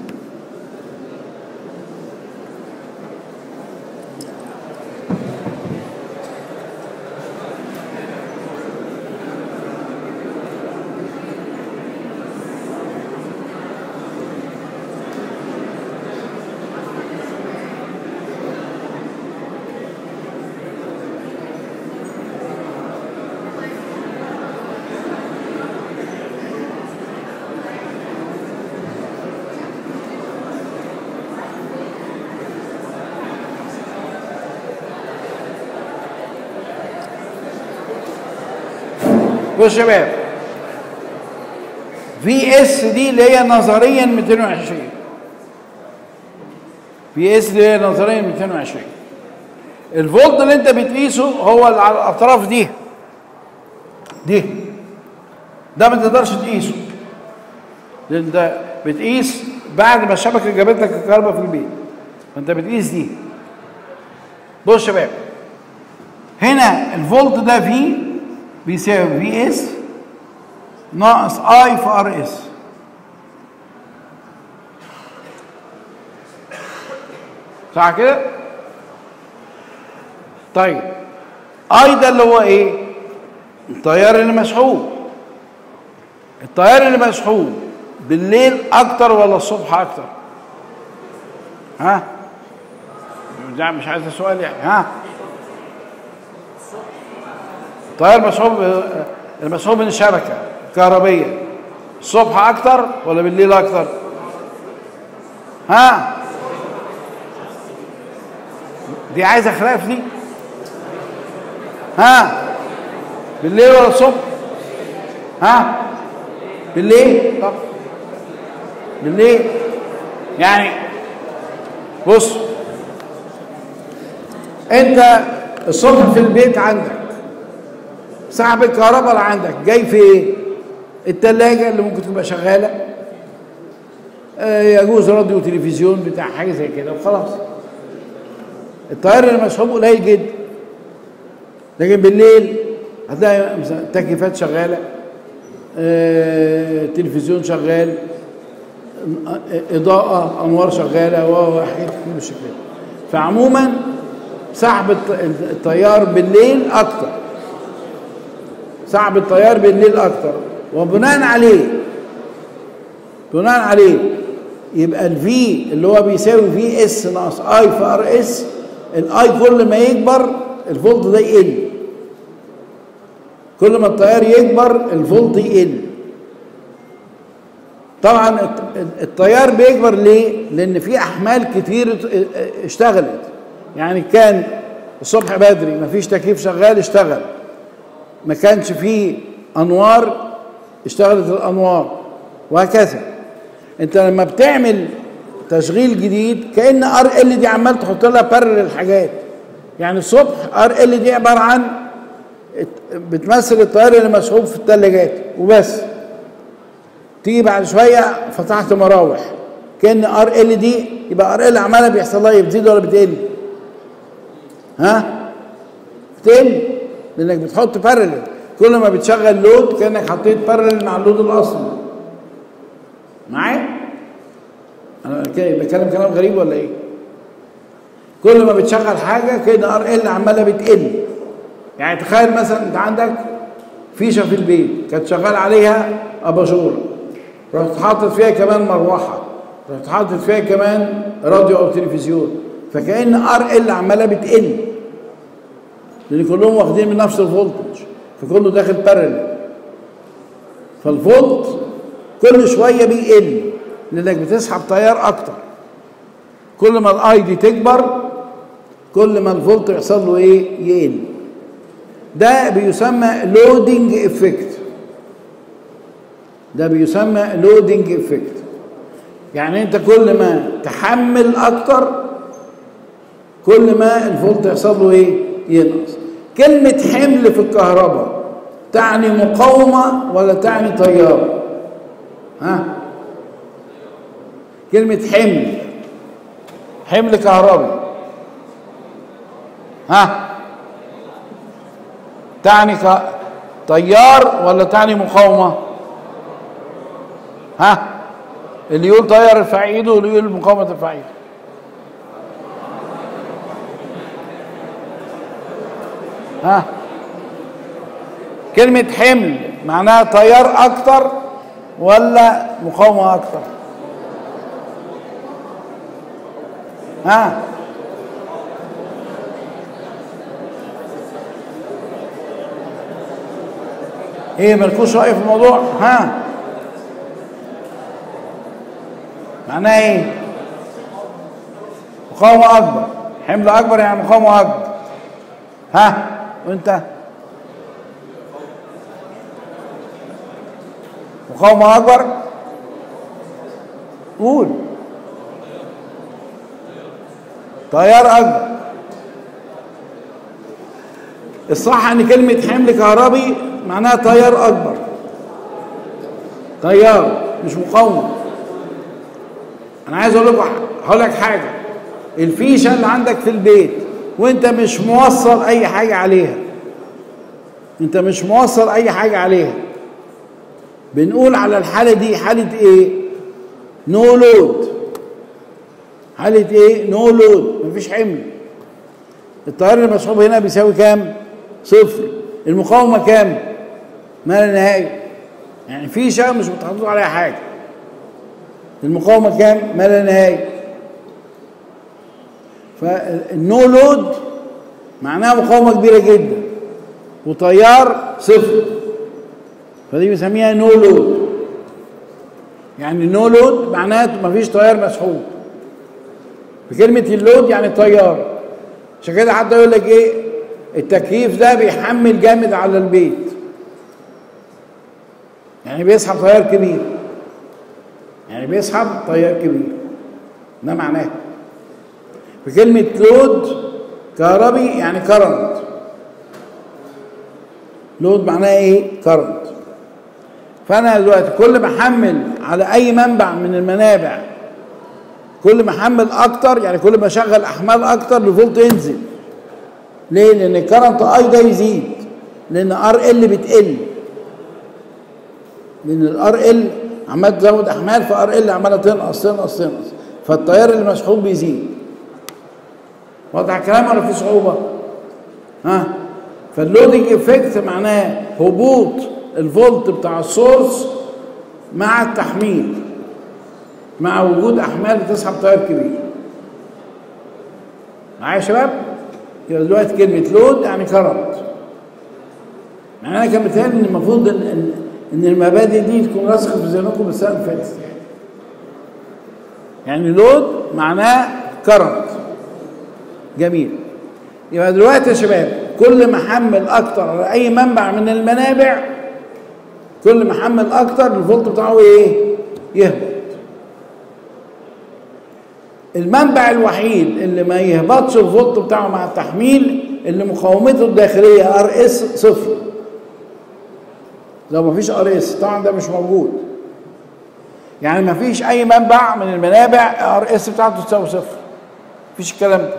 S1: بص يا شباب في اس دي اللي هي نظريا 220 في اس اللي هي نظريا 220 الفولت اللي انت بتقيسه هو اللي على الاطراف دي دي ده ما تقدرش تقيسه لان ده بتقيس بعد ما الشبكه جابت لك الكهرباء في البيت فانت بتقيس دي بص يا شباب هنا الفولت ده في بيساوي في اس ناقص اي في ار اس صح كده طيب اي ده اللي هو ايه التيار اللي مسحوب التيار اللي مسحوب بالليل اكتر ولا الصبح اكتر ها ده مش عايز سؤال يعني ها التيار مسحوب المسحوب من الشبكه الكهربيه الصبح اكتر ولا بالليل اكتر ها دي عايزه خلاف دي ها بالليل ولا الصبح ها بالليل طب بالليل يعني بص انت الصبح في البيت عندك سحب الكهرباء اللي عندك جاي في ايه التلاجة اللي ممكن تبقى شغالة آه، يجوز راديو وتلفزيون بتاع حاجة زي كده وخلاص التيار اللي مسحوب قليل جدا لكن بالليل هتلاقي مثلا تكييفات شغالة آه، تلفزيون شغال آه، إضاءة أنوار شغالة وحاجات كتير بالشكل ده فعموما سحب الت- التيار بالليل أكتر سحب التيار بالليل اكتر وبناء عليه بناء عليه يبقى الفي اللي هو بيساوي في اس ناقص اي في ار اس الاي كل ما يكبر الفولت ده يقل كل ما التيار يكبر الفولت يقل طبعا الت- التيار بيكبر ليه لان في احمال كتير ات- اشتغلت يعني كان الصبح بدري مفيش تكييف شغال اشتغل ما كانش فيه انوار اشتغلت الانوار وهكذا انت لما بتعمل تشغيل جديد كان ار ال دي عمال تحط لها بارل الحاجات يعني الصبح ار ال دي عباره عن ات- بتمثل التيار اللي مسحوب في الثلاجات وبس تيجي بعد شويه فتحت مراوح كان ار ال دي يبقى ار ال عماله بيحصل لها إيه؟ بتزيد ولا بتقل ها بتقل لانك بتحط بارلل كل ما بتشغل لود كانك حطيت بارلل مع اللود الاصلي معايا انا بتكلم كلام غريب ولا ايه كل ما بتشغل حاجه كده ار ال عماله بتقل يعني تخيل مثلا انت عندك فيشه في البيت كانت شغال عليها اباجوره رحت حاطط فيها كمان مروحه رحت حاطط فيها كمان راديو او تلفزيون فكأن ار ال عماله بتقل لان كلهم واخدين من نفس الفولتج فكله داخل بارل فالفولت كل شويه بيقل لانك بتسحب تيار اكتر كل ما الاي دي تكبر كل ما الفولت يحصل له ايه يقل ده بيسمى لودنج افكت ده بيسمى لودنج افكت يعني انت كل ما تحمل اكتر كل ما الفولت يحصل له ايه ينقص كلمة حمل في الكهرباء تعني مقاومة ولا تعني تيار ها كلمة حمل حمل كهربي ها تعني ك... تيار ولا تعني مقاومة ها اللي يقول تيار ارفع ايده واللي يقول مقاومة ارفع ايده ها كلمة حمل معناها تيار أكتر ولا مقاومة أكتر ها ايه مالكوش رأي في الموضوع ها معناها ايه مقاومة أكبر حمل أكبر يعني مقاومة أكبر ها وانت مقاومة أكبر قول تيار أكبر الصح ان كلمة حمل كهربي معناها تيار أكبر تيار مش مقاومة أنا عايز أقول لكم هقول لك حاجة الفيشة اللي عندك في البيت وأنت مش موصل أي حاجة عليها أنت مش موصل أي حاجة عليها بنقول على الحالة دي حالة إيه؟ نو no لود حالة إيه؟ نو no لود مفيش حمل التيار المسحوب هنا بيساوي كام؟ صفر المقاومة كام؟ ما لا نهاية يعني فيشة مش متحطوط عليها حاجة المقاومة كام؟ ما لا نهاية فالنو لود معناها مقاومة كبيرة جدا وتيار صفر فدي بنسميها نو لود يعني نو لود معناها مفيش تيار مسحوب بكلمة اللود يعني التيار عشان كده حتى يقول لك ايه التكييف ده بيحمل جامد على البيت يعني بيسحب تيار كبير يعني بيسحب تيار كبير ده معناه بكلمة لود كهربي يعني كرنت لود معناه ايه كرنت فانا دلوقتي كل ما احمل على اي منبع من المنابع كل ما احمل اكتر يعني كل ما اشغل احمال اكتر الفولت ينزل ليه لان الكرنت اي ده يزيد لان ار ال بتقل لان الار ال عمال تزود احمال فار ال عماله تنقص تنقص تنقص فالتيار اللي مسحوب بيزيد واضح الكلام ولا في صعوبه ها فاللودنج افكت معناه هبوط الفولت بتاع السورس مع التحميل مع وجود احمال بتسحب تيار كبير معايا يا شباب يبقى دلوقتي كلمه لود يعني كرنت يعني انا كان بيتهيألي ان المفروض ان ان, إن المبادئ دي تكون راسخه في ذهنكم السنه اللي فاتت يعني لود معناه كرنت جميل يبقى دلوقتي يا شباب كل ما حمل اكتر على اي منبع من المنابع كل ما حمل اكتر الفولت بتاعه ايه يهبط المنبع الوحيد اللي ما يهبطش الفولت بتاعه مع التحميل اللي مقاومته الداخليه ار اس صفر لو ما فيش ار اس طبعا ده مش موجود يعني ما فيش اي منبع من المنابع ار اس بتاعته تساوي صفر مفيش الكلام ده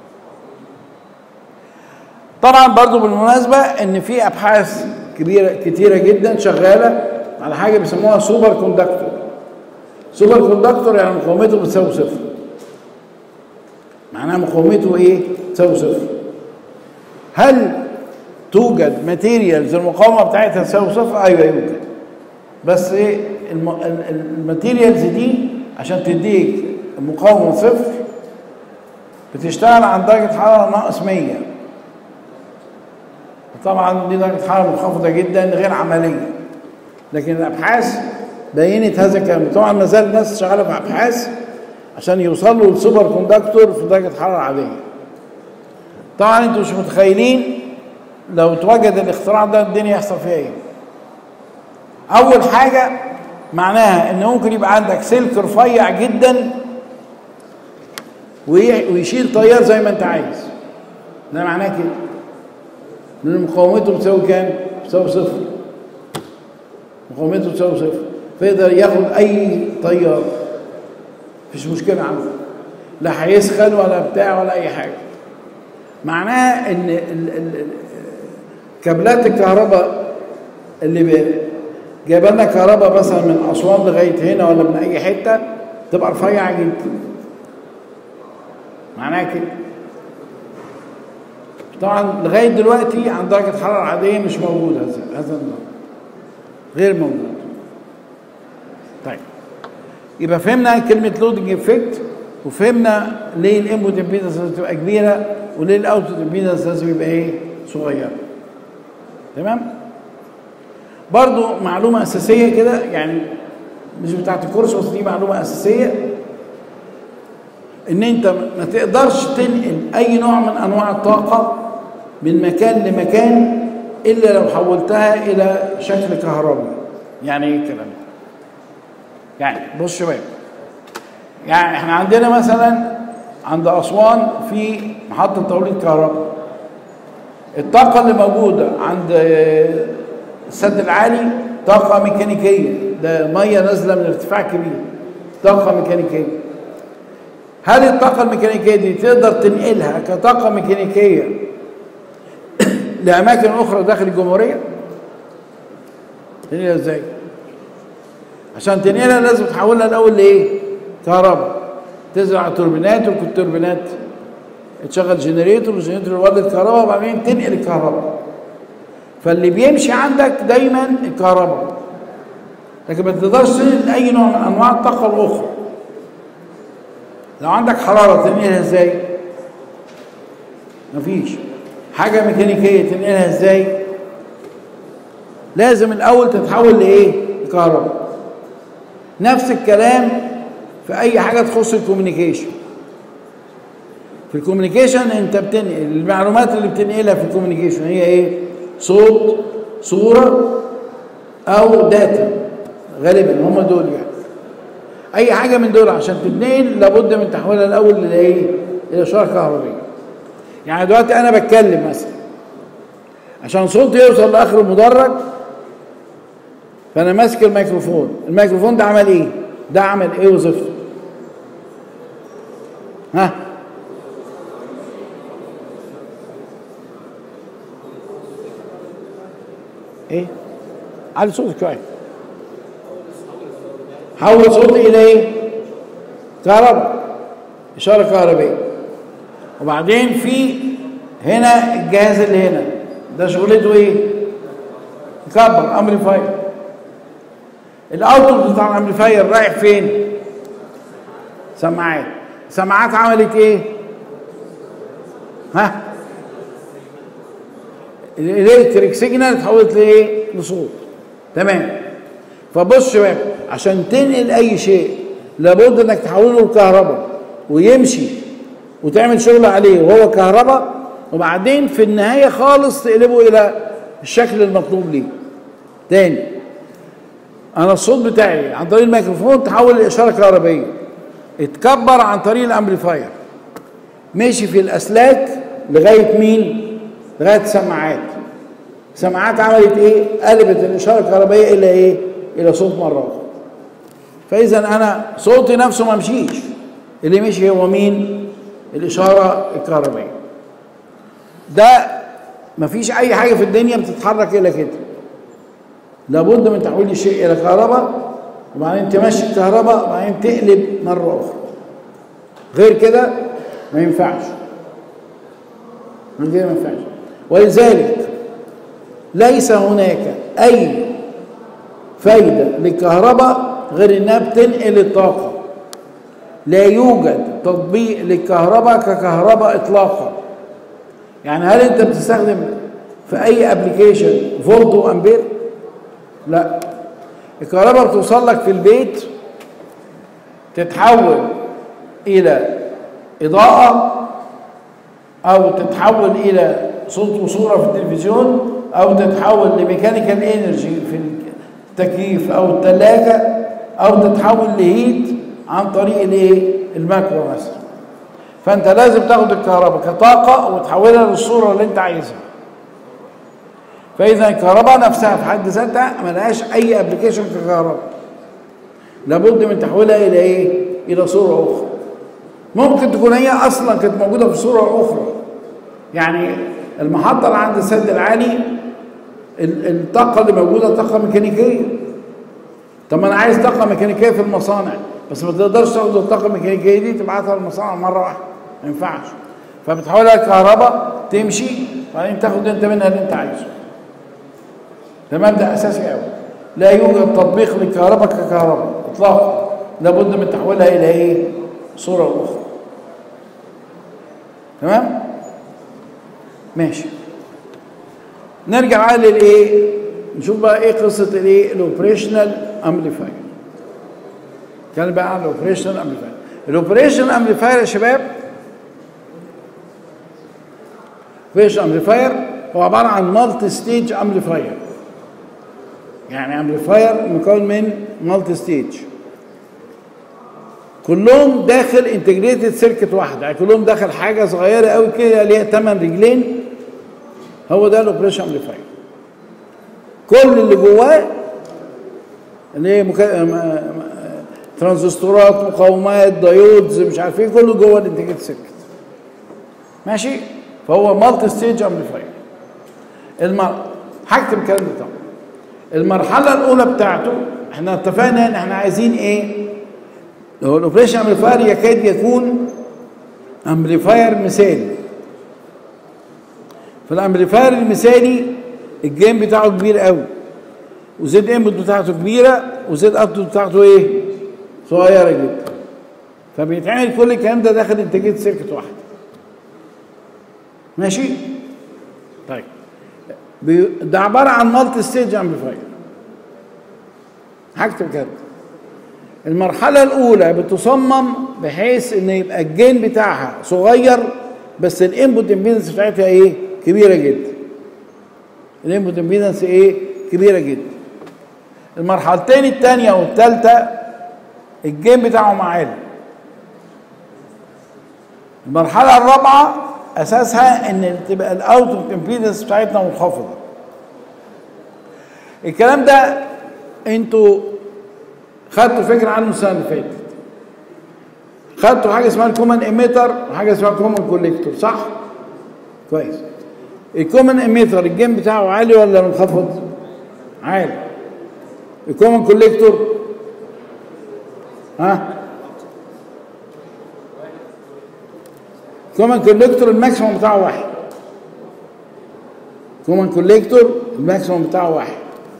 S1: طبعا برضو بالمناسبة ان في ابحاث كبيرة كتيرة جدا شغالة على حاجة بيسموها سوبر كوندكتور سوبر كوندكتور يعني مقاومته بتساوي صفر معناها مقاومته ايه؟ تساوي صفر هل توجد ماتيريالز المقاومه بتاعتها تساوي صفر؟ ايوه يوجد بس ايه الم... ال- ال- الماتيريالز دي عشان تديك مقاومه صفر بتشتغل عند درجه حراره ناقص 100 طبعا دي درجه حراره منخفضه جدا غير عمليه لكن الابحاث بينت هذا الكلام طبعا ما زال الناس شغاله في ابحاث عشان يوصلوا للسوبر كوندكتور في درجه حراره عاديه طبعا انتوا مش متخيلين لو اتوجد الاختراع ده الدنيا يحصل فيها ايه اول حاجه معناها ان ممكن يبقى عندك سلك رفيع جدا وي- ويشيل تيار زي ما انت عايز ده معناه كده لان مقاومته بتساوي كام بتساوي صفر مقاومته بتساوي صفر فيقدر ياخد اي تيار مفيش مشكله عنده لا هيسخن ولا بتاع ولا اي حاجه معناها ان ال- ال- ال- كابلات الكهرباء اللي ب- جايبه لنا كهرباء مثلا من اسوان لغايه هنا ولا من اي حته تبقى رفيعه جدا معناها كده طبعا لغايه دلوقتي عند درجه حراره عاديه مش موجود هذا هذا النظام غير موجود طيب يبقى فهمنا كلمه لودنج افكت وفهمنا ليه الانبوت امبيدنس لازم تبقى كبيره وليه الاوتبوت امبيدنس لازم يبقى ايه صغير تمام برضو معلومه اساسيه كده يعني مش بتاعت الكورس بس دي معلومه اساسيه ان انت ما تقدرش تنقل اي نوع من انواع الطاقه من مكان لمكان الا لو حولتها الى شكل كهربي يعني ايه الكلام ده يعني بص شباب يعني احنا عندنا مثلا عند اسوان في محطه توليد كهرباء الطاقه اللي موجوده عند آه، السد العالي طاقه ميكانيكيه ده ميه نازله من ارتفاع كبير طاقه ميكانيكيه هل الطاقة الميكانيكية دي تقدر تنقلها كطاقة ميكانيكية لأماكن أخرى داخل الجمهورية؟ تنقلها إزاي؟ عشان تنقلها لازم تحولها الأول لإيه؟ كهرباء تزرع توربينات وكل التوربينات تشغل جنريتور والجنريتور يولد كهرباء وبعدين تنقل الكهرباء فاللي بيمشي عندك دايما الكهرباء لكن ما تقدرش تنقل أي نوع من أنواع الطاقة الأخرى لو عندك حرارة تنقلها ازاي؟ مفيش حاجة ميكانيكية تنقلها ازاي؟ لازم الأول تتحول لإيه؟ لكهرباء نفس الكلام في أي حاجة تخص الكوميونيكيشن في الكوميونيكيشن أنت بتنقل المعلومات اللي بتنقلها في الكوميونيكيشن هي إيه؟ صوت صورة أو داتا غالبا هم دول يعني اي حاجه من دول عشان تتنقل لابد من تحويلها الاول لايه الى اشاره كهربائيه يعني دلوقتي انا بتكلم مثلا عشان صوتي يوصل لاخر المدرج فانا ماسك الميكروفون الميكروفون ده عمل ايه ده عمل ايه وظيفته ها ايه علي صوتك شويه حول صوتي الى ايه كهرباء اشاره كهربائيه وبعدين في هنا الجهاز اللي هنا ده شغلته ايه يكبر امبليفاير الاوتبوت بتاع الامبليفاير رايح فين سماعات سماعات عملت ايه ها الالكتريك سيجنال اتحولت لايه لصوت تمام فبص شباب عشان تنقل اي شيء لابد انك تحوله لكهرباء ويمشي وتعمل شغل عليه وهو كهرباء وبعدين في النهايه خالص تقلبه الى الشكل المطلوب ليه تاني انا الصوت بتاعي عن طريق الميكروفون تحول لاشاره كهربائيه اتكبر عن طريق الامبليفاير مشي في الاسلاك لغايه مين لغايه السماعات السماعات عملت ايه قلبت الاشاره الكهربائيه الى ايه الى صوت مره اخرى فاذا انا صوتي نفسه ما مشيش اللي مشي هو مين الاشاره الكهربائيه ده مفيش اي حاجه في الدنيا بتتحرك الا كده لابد من تحويل الشيء الى كهرباء وبعدين تمشي الكهرباء وبعدين تقلب مره اخرى غير كده ما ينفعش من كده ما ينفعش ولذلك ليس هناك اي فايده للكهرباء غير انها بتنقل الطاقه لا يوجد تطبيق للكهرباء ككهرباء اطلاقا يعني هل انت بتستخدم في اي ابلكيشن فولت وامبير لا الكهرباء بتوصل لك في البيت تتحول الى اضاءه او تتحول الى صوت وصوره في التلفزيون او تتحول لميكانيكال انرجي في التكييف او الثلاجه او تتحول لهيت عن طريق الايه الماكرو مثلا فانت لازم تاخد الكهرباء كطاقه وتحولها للصوره اللي انت عايزها فاذا الكهرباء نفسها في حد ذاتها ملهاش اي ابلكيشن ككهرباء لابد من تحويلها الى ايه الى صوره اخرى ممكن تكون هي اصلا كانت موجوده في صوره اخرى يعني المحطه اللي عند السد العالي الطاقه اللي موجوده طاقه ميكانيكيه طب ما انا عايز طاقه ميكانيكيه في المصانع بس ما تقدرش تاخد الطاقه الميكانيكيه دي تبعتها للمصانع مره واحده ما ينفعش فبتحولها لكهرباء تمشي وبعدين تاخد انت منها اللي انت عايزه ده مبدا اساسي قوي لا يوجد تطبيق للكهرباء ككهرباء اطلاقا لابد من تحويلها الى ايه صوره اخرى تمام ماشي نرجع بقى للايه نشوف بقى ايه قصه الايه الاوبريشنال امبليفاير كان بقى عن الاوبريشنال امبليفاير الاوبريشنال امبليفاير يا شباب اوبريشنال امبليفاير هو عباره عن مالتي ستيج امبليفاير يعني امبليفاير مكون من مالتي ستيج كلهم داخل انتجريتد سيركت واحده يعني كلهم داخل حاجه صغيره قوي كده ليها 8 رجلين هو ده الاوبريشن امبليفاير كل اللي جواه اللي هي مكا... ترانزستورات مقاومات دايودز مش عارف ايه كله جوه الانتجريتد سيركت ماشي فهو مالتي ستيج امبليفاير المر... هكتب الكلام ده طبعا المرحله الاولى بتاعته احنا اتفقنا ان احنا عايزين ايه هو الاوبريشن امبليفاير يكاد يكون امبليفاير مثالي فالامبليفاير المثالي الجيم بتاعه كبير قوي وزد انبوت بتاعته كبيره وزد اوتبوت بتاعته ايه صغيره جدا فبيتعمل كل الكلام ده داخل انتاجيه سيركت واحده ماشي طيب ده عباره عن مالتي ستيج امبليفاير هكتب كده المرحلة الأولى بتصمم بحيث إن يبقى الجين بتاعها صغير بس الانبوت امبيدنس بتاعتها إيه؟ كبيرة جدا. الانبوت امبيدنس إيه؟ كبيرة جدا. المرحلتين الثانية والثالثة الجين بتاعهم عالي. المرحلة الرابعة أساسها إن تبقى الأوتبوت امبيدنس بتاعتنا منخفضة. الكلام ده انتوا خدتوا فكره عنه السنه اللي فاتت خدتوا حاجه اسمها الكومن ايميتر وحاجه اسمها الكومن كوليكتور صح كويس الكومن ايميتر الجيم بتاعه عالي ولا منخفض عالي الكومن كوليكتور ها الكومن كوليكتور الماكسيموم بتاعه واحد كومن كوليكتور الماكسيموم بتاعه واحد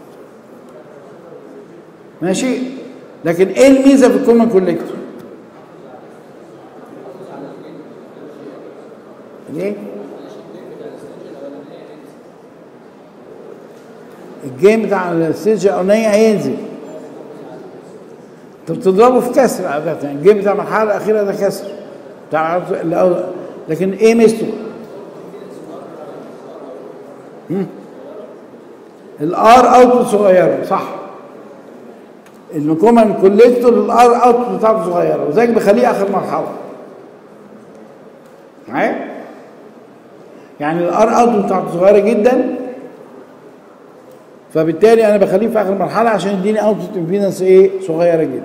S1: ماشي لكن ايه الميزه في الكومن كوليكتور ليه الجيم بتاع الستيج الاولانيه هينزل انت بتضربه في كسر عاده يعني الجيم بتاع المرحله الاخيره ده كسر بتاع لكن ايه ميزته؟ الار اوتبوت صغيره صح الكومن كوليكتور الار اوت بتاعته صغيره وذلك بخليه اخر مرحله معايا يعني الار اوت بتاعته صغيره جدا فبالتالي انا بخليه في اخر مرحله عشان يديني اوتبوت امبيدنس ايه صغيره جدا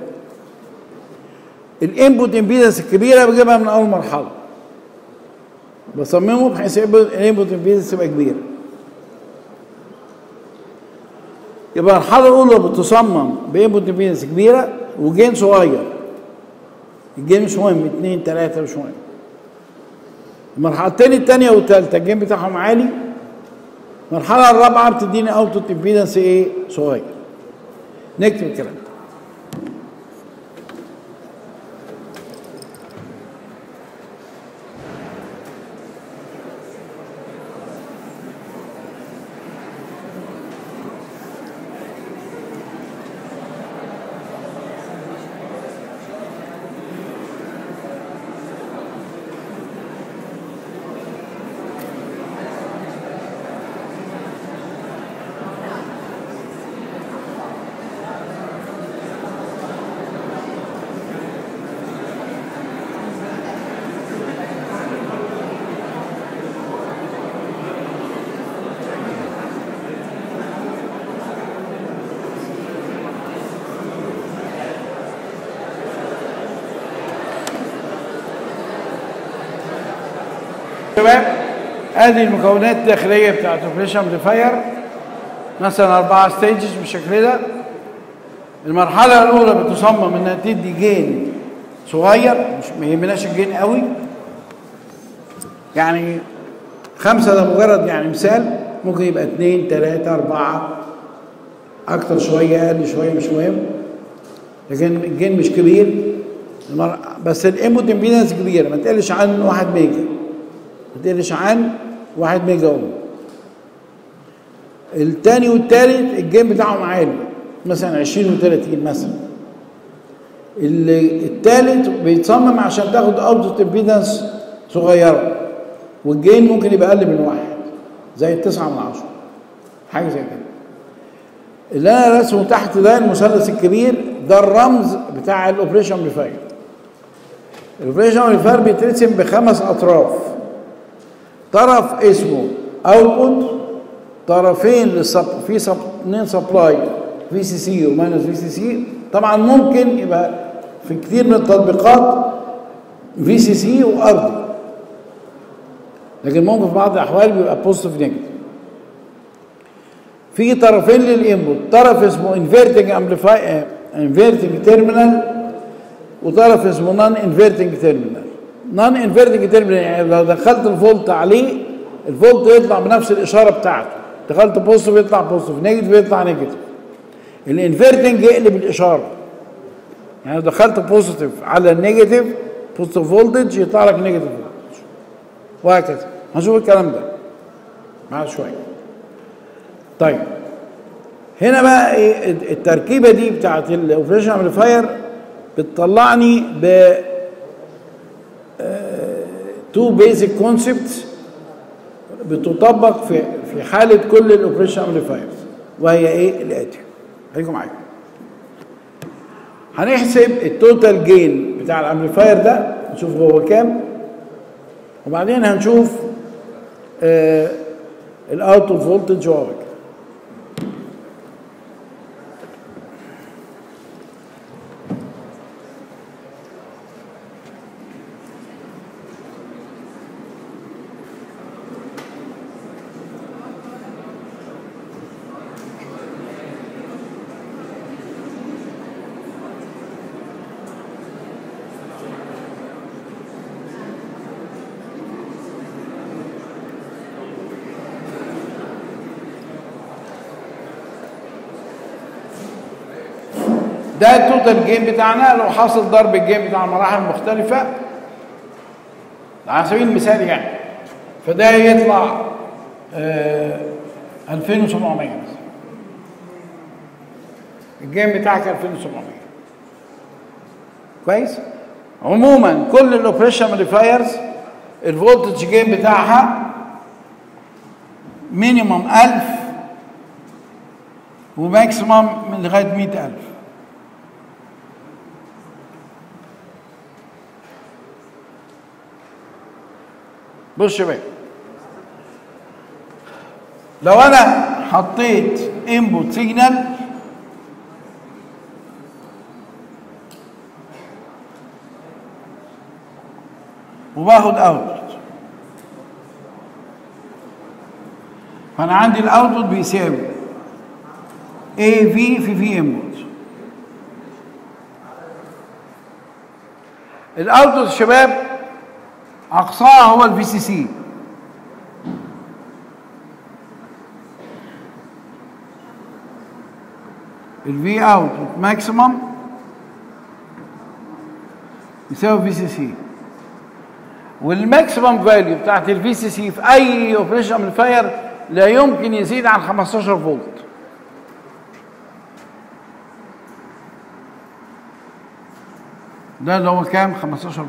S1: الانبوت امبيدنس الكبيره بجيبها من اول مرحله بصممه بحيث الانبوت امبيدنس تبقى كبيره يبقى المرحله الاولى بتصمم بانبوت امبيدنس كبيره وجين صغير الجين مش مهم اثنين ثلاثه مش مهم المرحلتين الثانيه والثالثه الجين بتاعهم عالي المرحله الرابعه بتديني اوتبوت امبيدنس ايه صغير نكتب الكلام ده شباب ادي المكونات الداخليه بتاعت اوبريشن امبليفاير مثلا اربعه ستيجز بالشكل ده المرحله الاولى بتصمم انها تدي جين صغير مش ما يهمناش الجين قوي يعني خمسه ده مجرد يعني مثال ممكن يبقى اثنين ثلاثه اربعه اكتر شويه اقل شويه مش مهم لكن الجين مش كبير المر... بس الانبوت امبيدنس كبيره ما تقلش عن 1 ميجا ما تقلش عن 1 ميجا اوم الثاني والثالث الجيم بتاعهم عالي مثلا 20 و30 مثلا الثالث بيتصمم عشان تاخد اوتبوت امبيدنس صغيره والجين ممكن يبقى اقل من واحد زي التسعة من عشرة حاجه زي كده اللي انا رسمه تحت ده المثلث الكبير ده الرمز بتاع الاوبريشن امبليفاير الاوبريشن امبليفاير بيترسم بخمس اطراف طرف اسمه اوتبوت طرفين للسب في سب اثنين سبلاي في سي سي وماينس في سي سي طبعا ممكن يبقى في كتير من التطبيقات في سي سي وارضي لكن ممكن في بعض الاحوال بيبقى بوزيتيف نيجاتيف في طرفين للانبوت طرف اسمه انفيرتنج امبليفاي انفيرتنج تيرمينال وطرف اسمه نون انفيرتنج تيرمينال نون انفيرتنج تيرمينال يعني لو دخلت الفولت عليه الفولت يطلع بنفس الاشاره بتاعته دخلت بوزيتيف يطلع بوزيتيف نيجاتيف يطلع نيجاتيف الانفيرتنج يقلب الاشاره يعني لو دخلت بوزيتيف على النيجاتيف بوزيتيف فولتج يطلع لك نيجاتيف فولتج وهكذا هنشوف الكلام ده بعد شويه طيب هنا بقى ايه التركيبه دي بتاعت الاوبريشن امبليفاير بتطلعني ب تو بيزك كونسبتس بتطبق في في حاله كل الاوبريشن امبليفايرز وهي ايه الاتي خليكم معايا هنحسب التوتال جين بتاع الامبليفاير ده نشوف هو كام وبعدين هنشوف آه الاوتبوت فولتج هو كام ده التوتال جيم بتاعنا لو حاصل ضرب الجيم بتاع مراحل مختلفة على سبيل المثال يعني فده يطلع آه 2700 مثلا الجيم بتاعك 2700 كويس عموما كل الاوبريشن موديفايرز الفولتج جيم بتاعها مينيمم 1000 وماكسيمم من لغايه 100000 بص يا شباب لو انا حطيت انبوت سيجنال وباخد اوتبوت فانا عندي الاوتبوت بيساوي اي في في في انبوت الاوتبوت يا شباب اقصاها هو الفي سي سي الفي اوتبوت ماكسيمم يساوي في سي سي والماكسيمم فاليو بتاعت الفي سي سي في اي اوبريشن امبليفاير لا يمكن يزيد عن 15 فولت ده اللي هو كام 15 فولت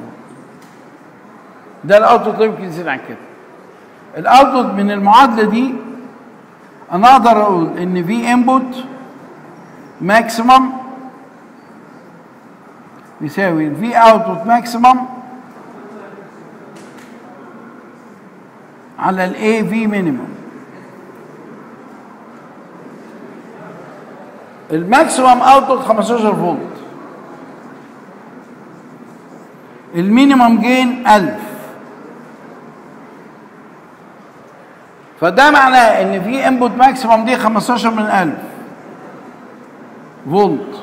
S1: ده الاوتبوت لا يمكن يزيد عن كده الاوتبوت من المعادله دي انا اقدر اقول ان في انبوت ماكسيمم يساوي الفي اوتبوت ماكسيمم على الاي في مينيمم الماكسيمم اوتبوت 15 فولت المينيمم جين 1000 فده معناه ان في انبوت ماكسيمم دي 15 من 1000 فولت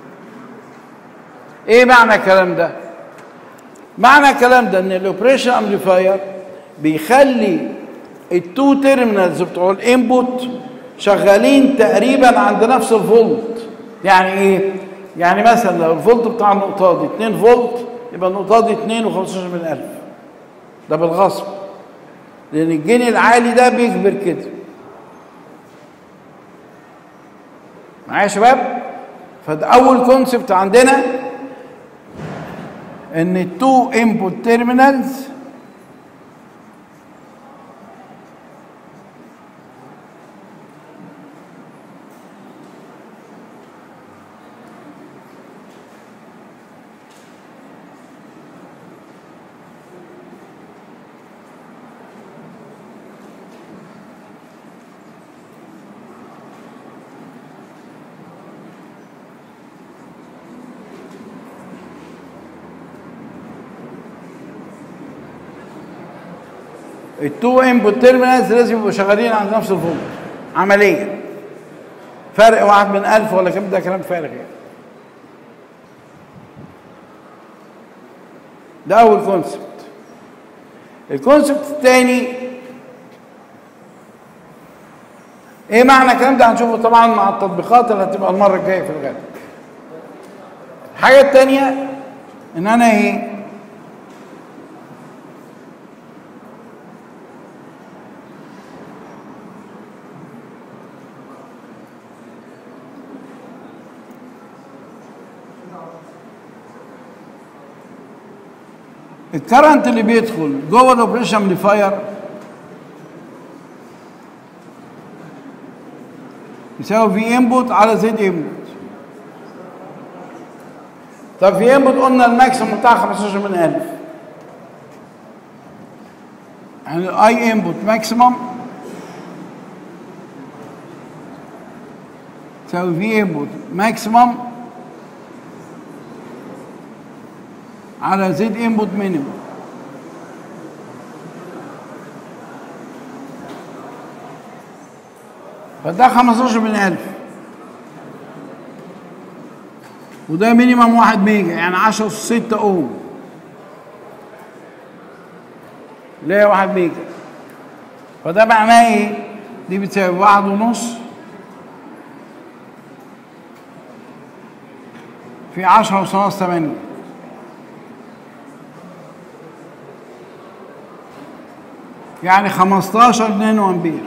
S1: ايه معنى الكلام ده معنى الكلام ده ان الاوبريشن امبليفاير بيخلي التو تيرمينالز بتوع الانبوت شغالين تقريبا عند نفس الفولت يعني ايه يعني مثلا لو الفولت بتاع النقطه دي 2 فولت يبقى النقطه دي 2 و15 من 1000 ده بالغصب لان الجين العالي ده بيكبر كده معايا يا شباب فده اول كونسبت عندنا ان التو انبوت تيرمينالز التو انبوت تيرمينالز لازم يبقوا شغالين عند نفس الفولت عمليا فرق واحد من ألف ولا كام ده كلام فارغ يعني ده أول كونسبت الكونسبت الثاني ايه معنى الكلام ده هنشوفه طبعا مع التطبيقات اللي هتبقى المره الجايه في الغالب الحاجه الثانيه ان انا ايه الكرنت اللي بيدخل جوه الاوبريشن امبليفاير يساوي في انبوت على زد انبوت طب في انبوت قلنا الماكسيموم بتاع 15 من 1000 يعني الاي انبوت ماكسيموم تساوي في انبوت ماكسيموم على زد انبوت مينيمم فده 15 من 1000 وده مينيمم 1 ميجا يعني 10 6 اوم اللي هي 1 ميجا فده معناه ايه؟ دي بتساوي واحد ونص في 10 وصناص 8 يعني 15 نانو امبير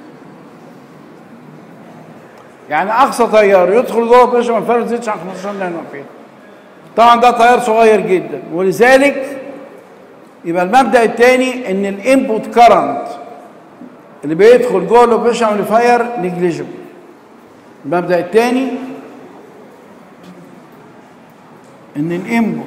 S1: يعني اقصى تيار يدخل جوه بريشر ما ما يزيدش عن 15 نانو امبير طبعا ده تيار صغير جدا ولذلك يبقى المبدا الثاني ان الانبوت كرنت اللي بيدخل جوه الاوبريشن امبليفاير نيجليجبل المبدا الثاني ان الانبوت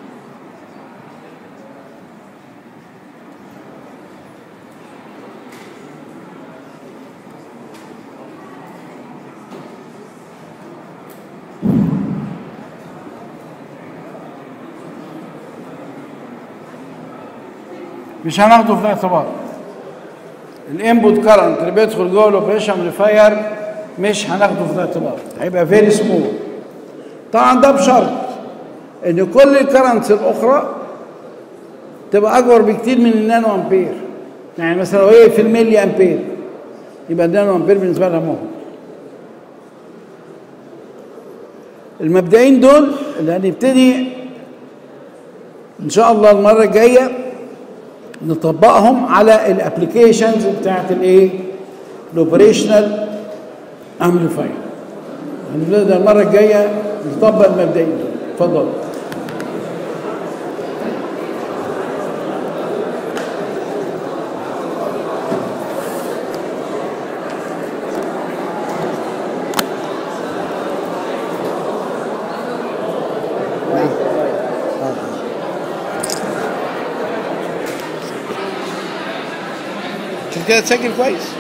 S1: مش هناخده في الاعتبار الانبوت كرنت اللي بيدخل جوه الاوبريشن امبليفاير مش هناخده في الاعتبار هيبقى فيري سمول طبعا ده بشرط ان كل الكرنتس الاخرى تبقى اكبر بكتير من النانو امبير يعني مثلا لو هي في الملي امبير يبقى النانو امبير بالنسبه لها مهم المبدئين دول اللي هنبتدي ان شاء الله المره الجايه نطبقهم على الابلكيشنز بتاعت الايه الاوبريشنال امبليفاير هنبدا المره الجايه نطبق المبدئين دول اتفضل عشان كده تسجل كويس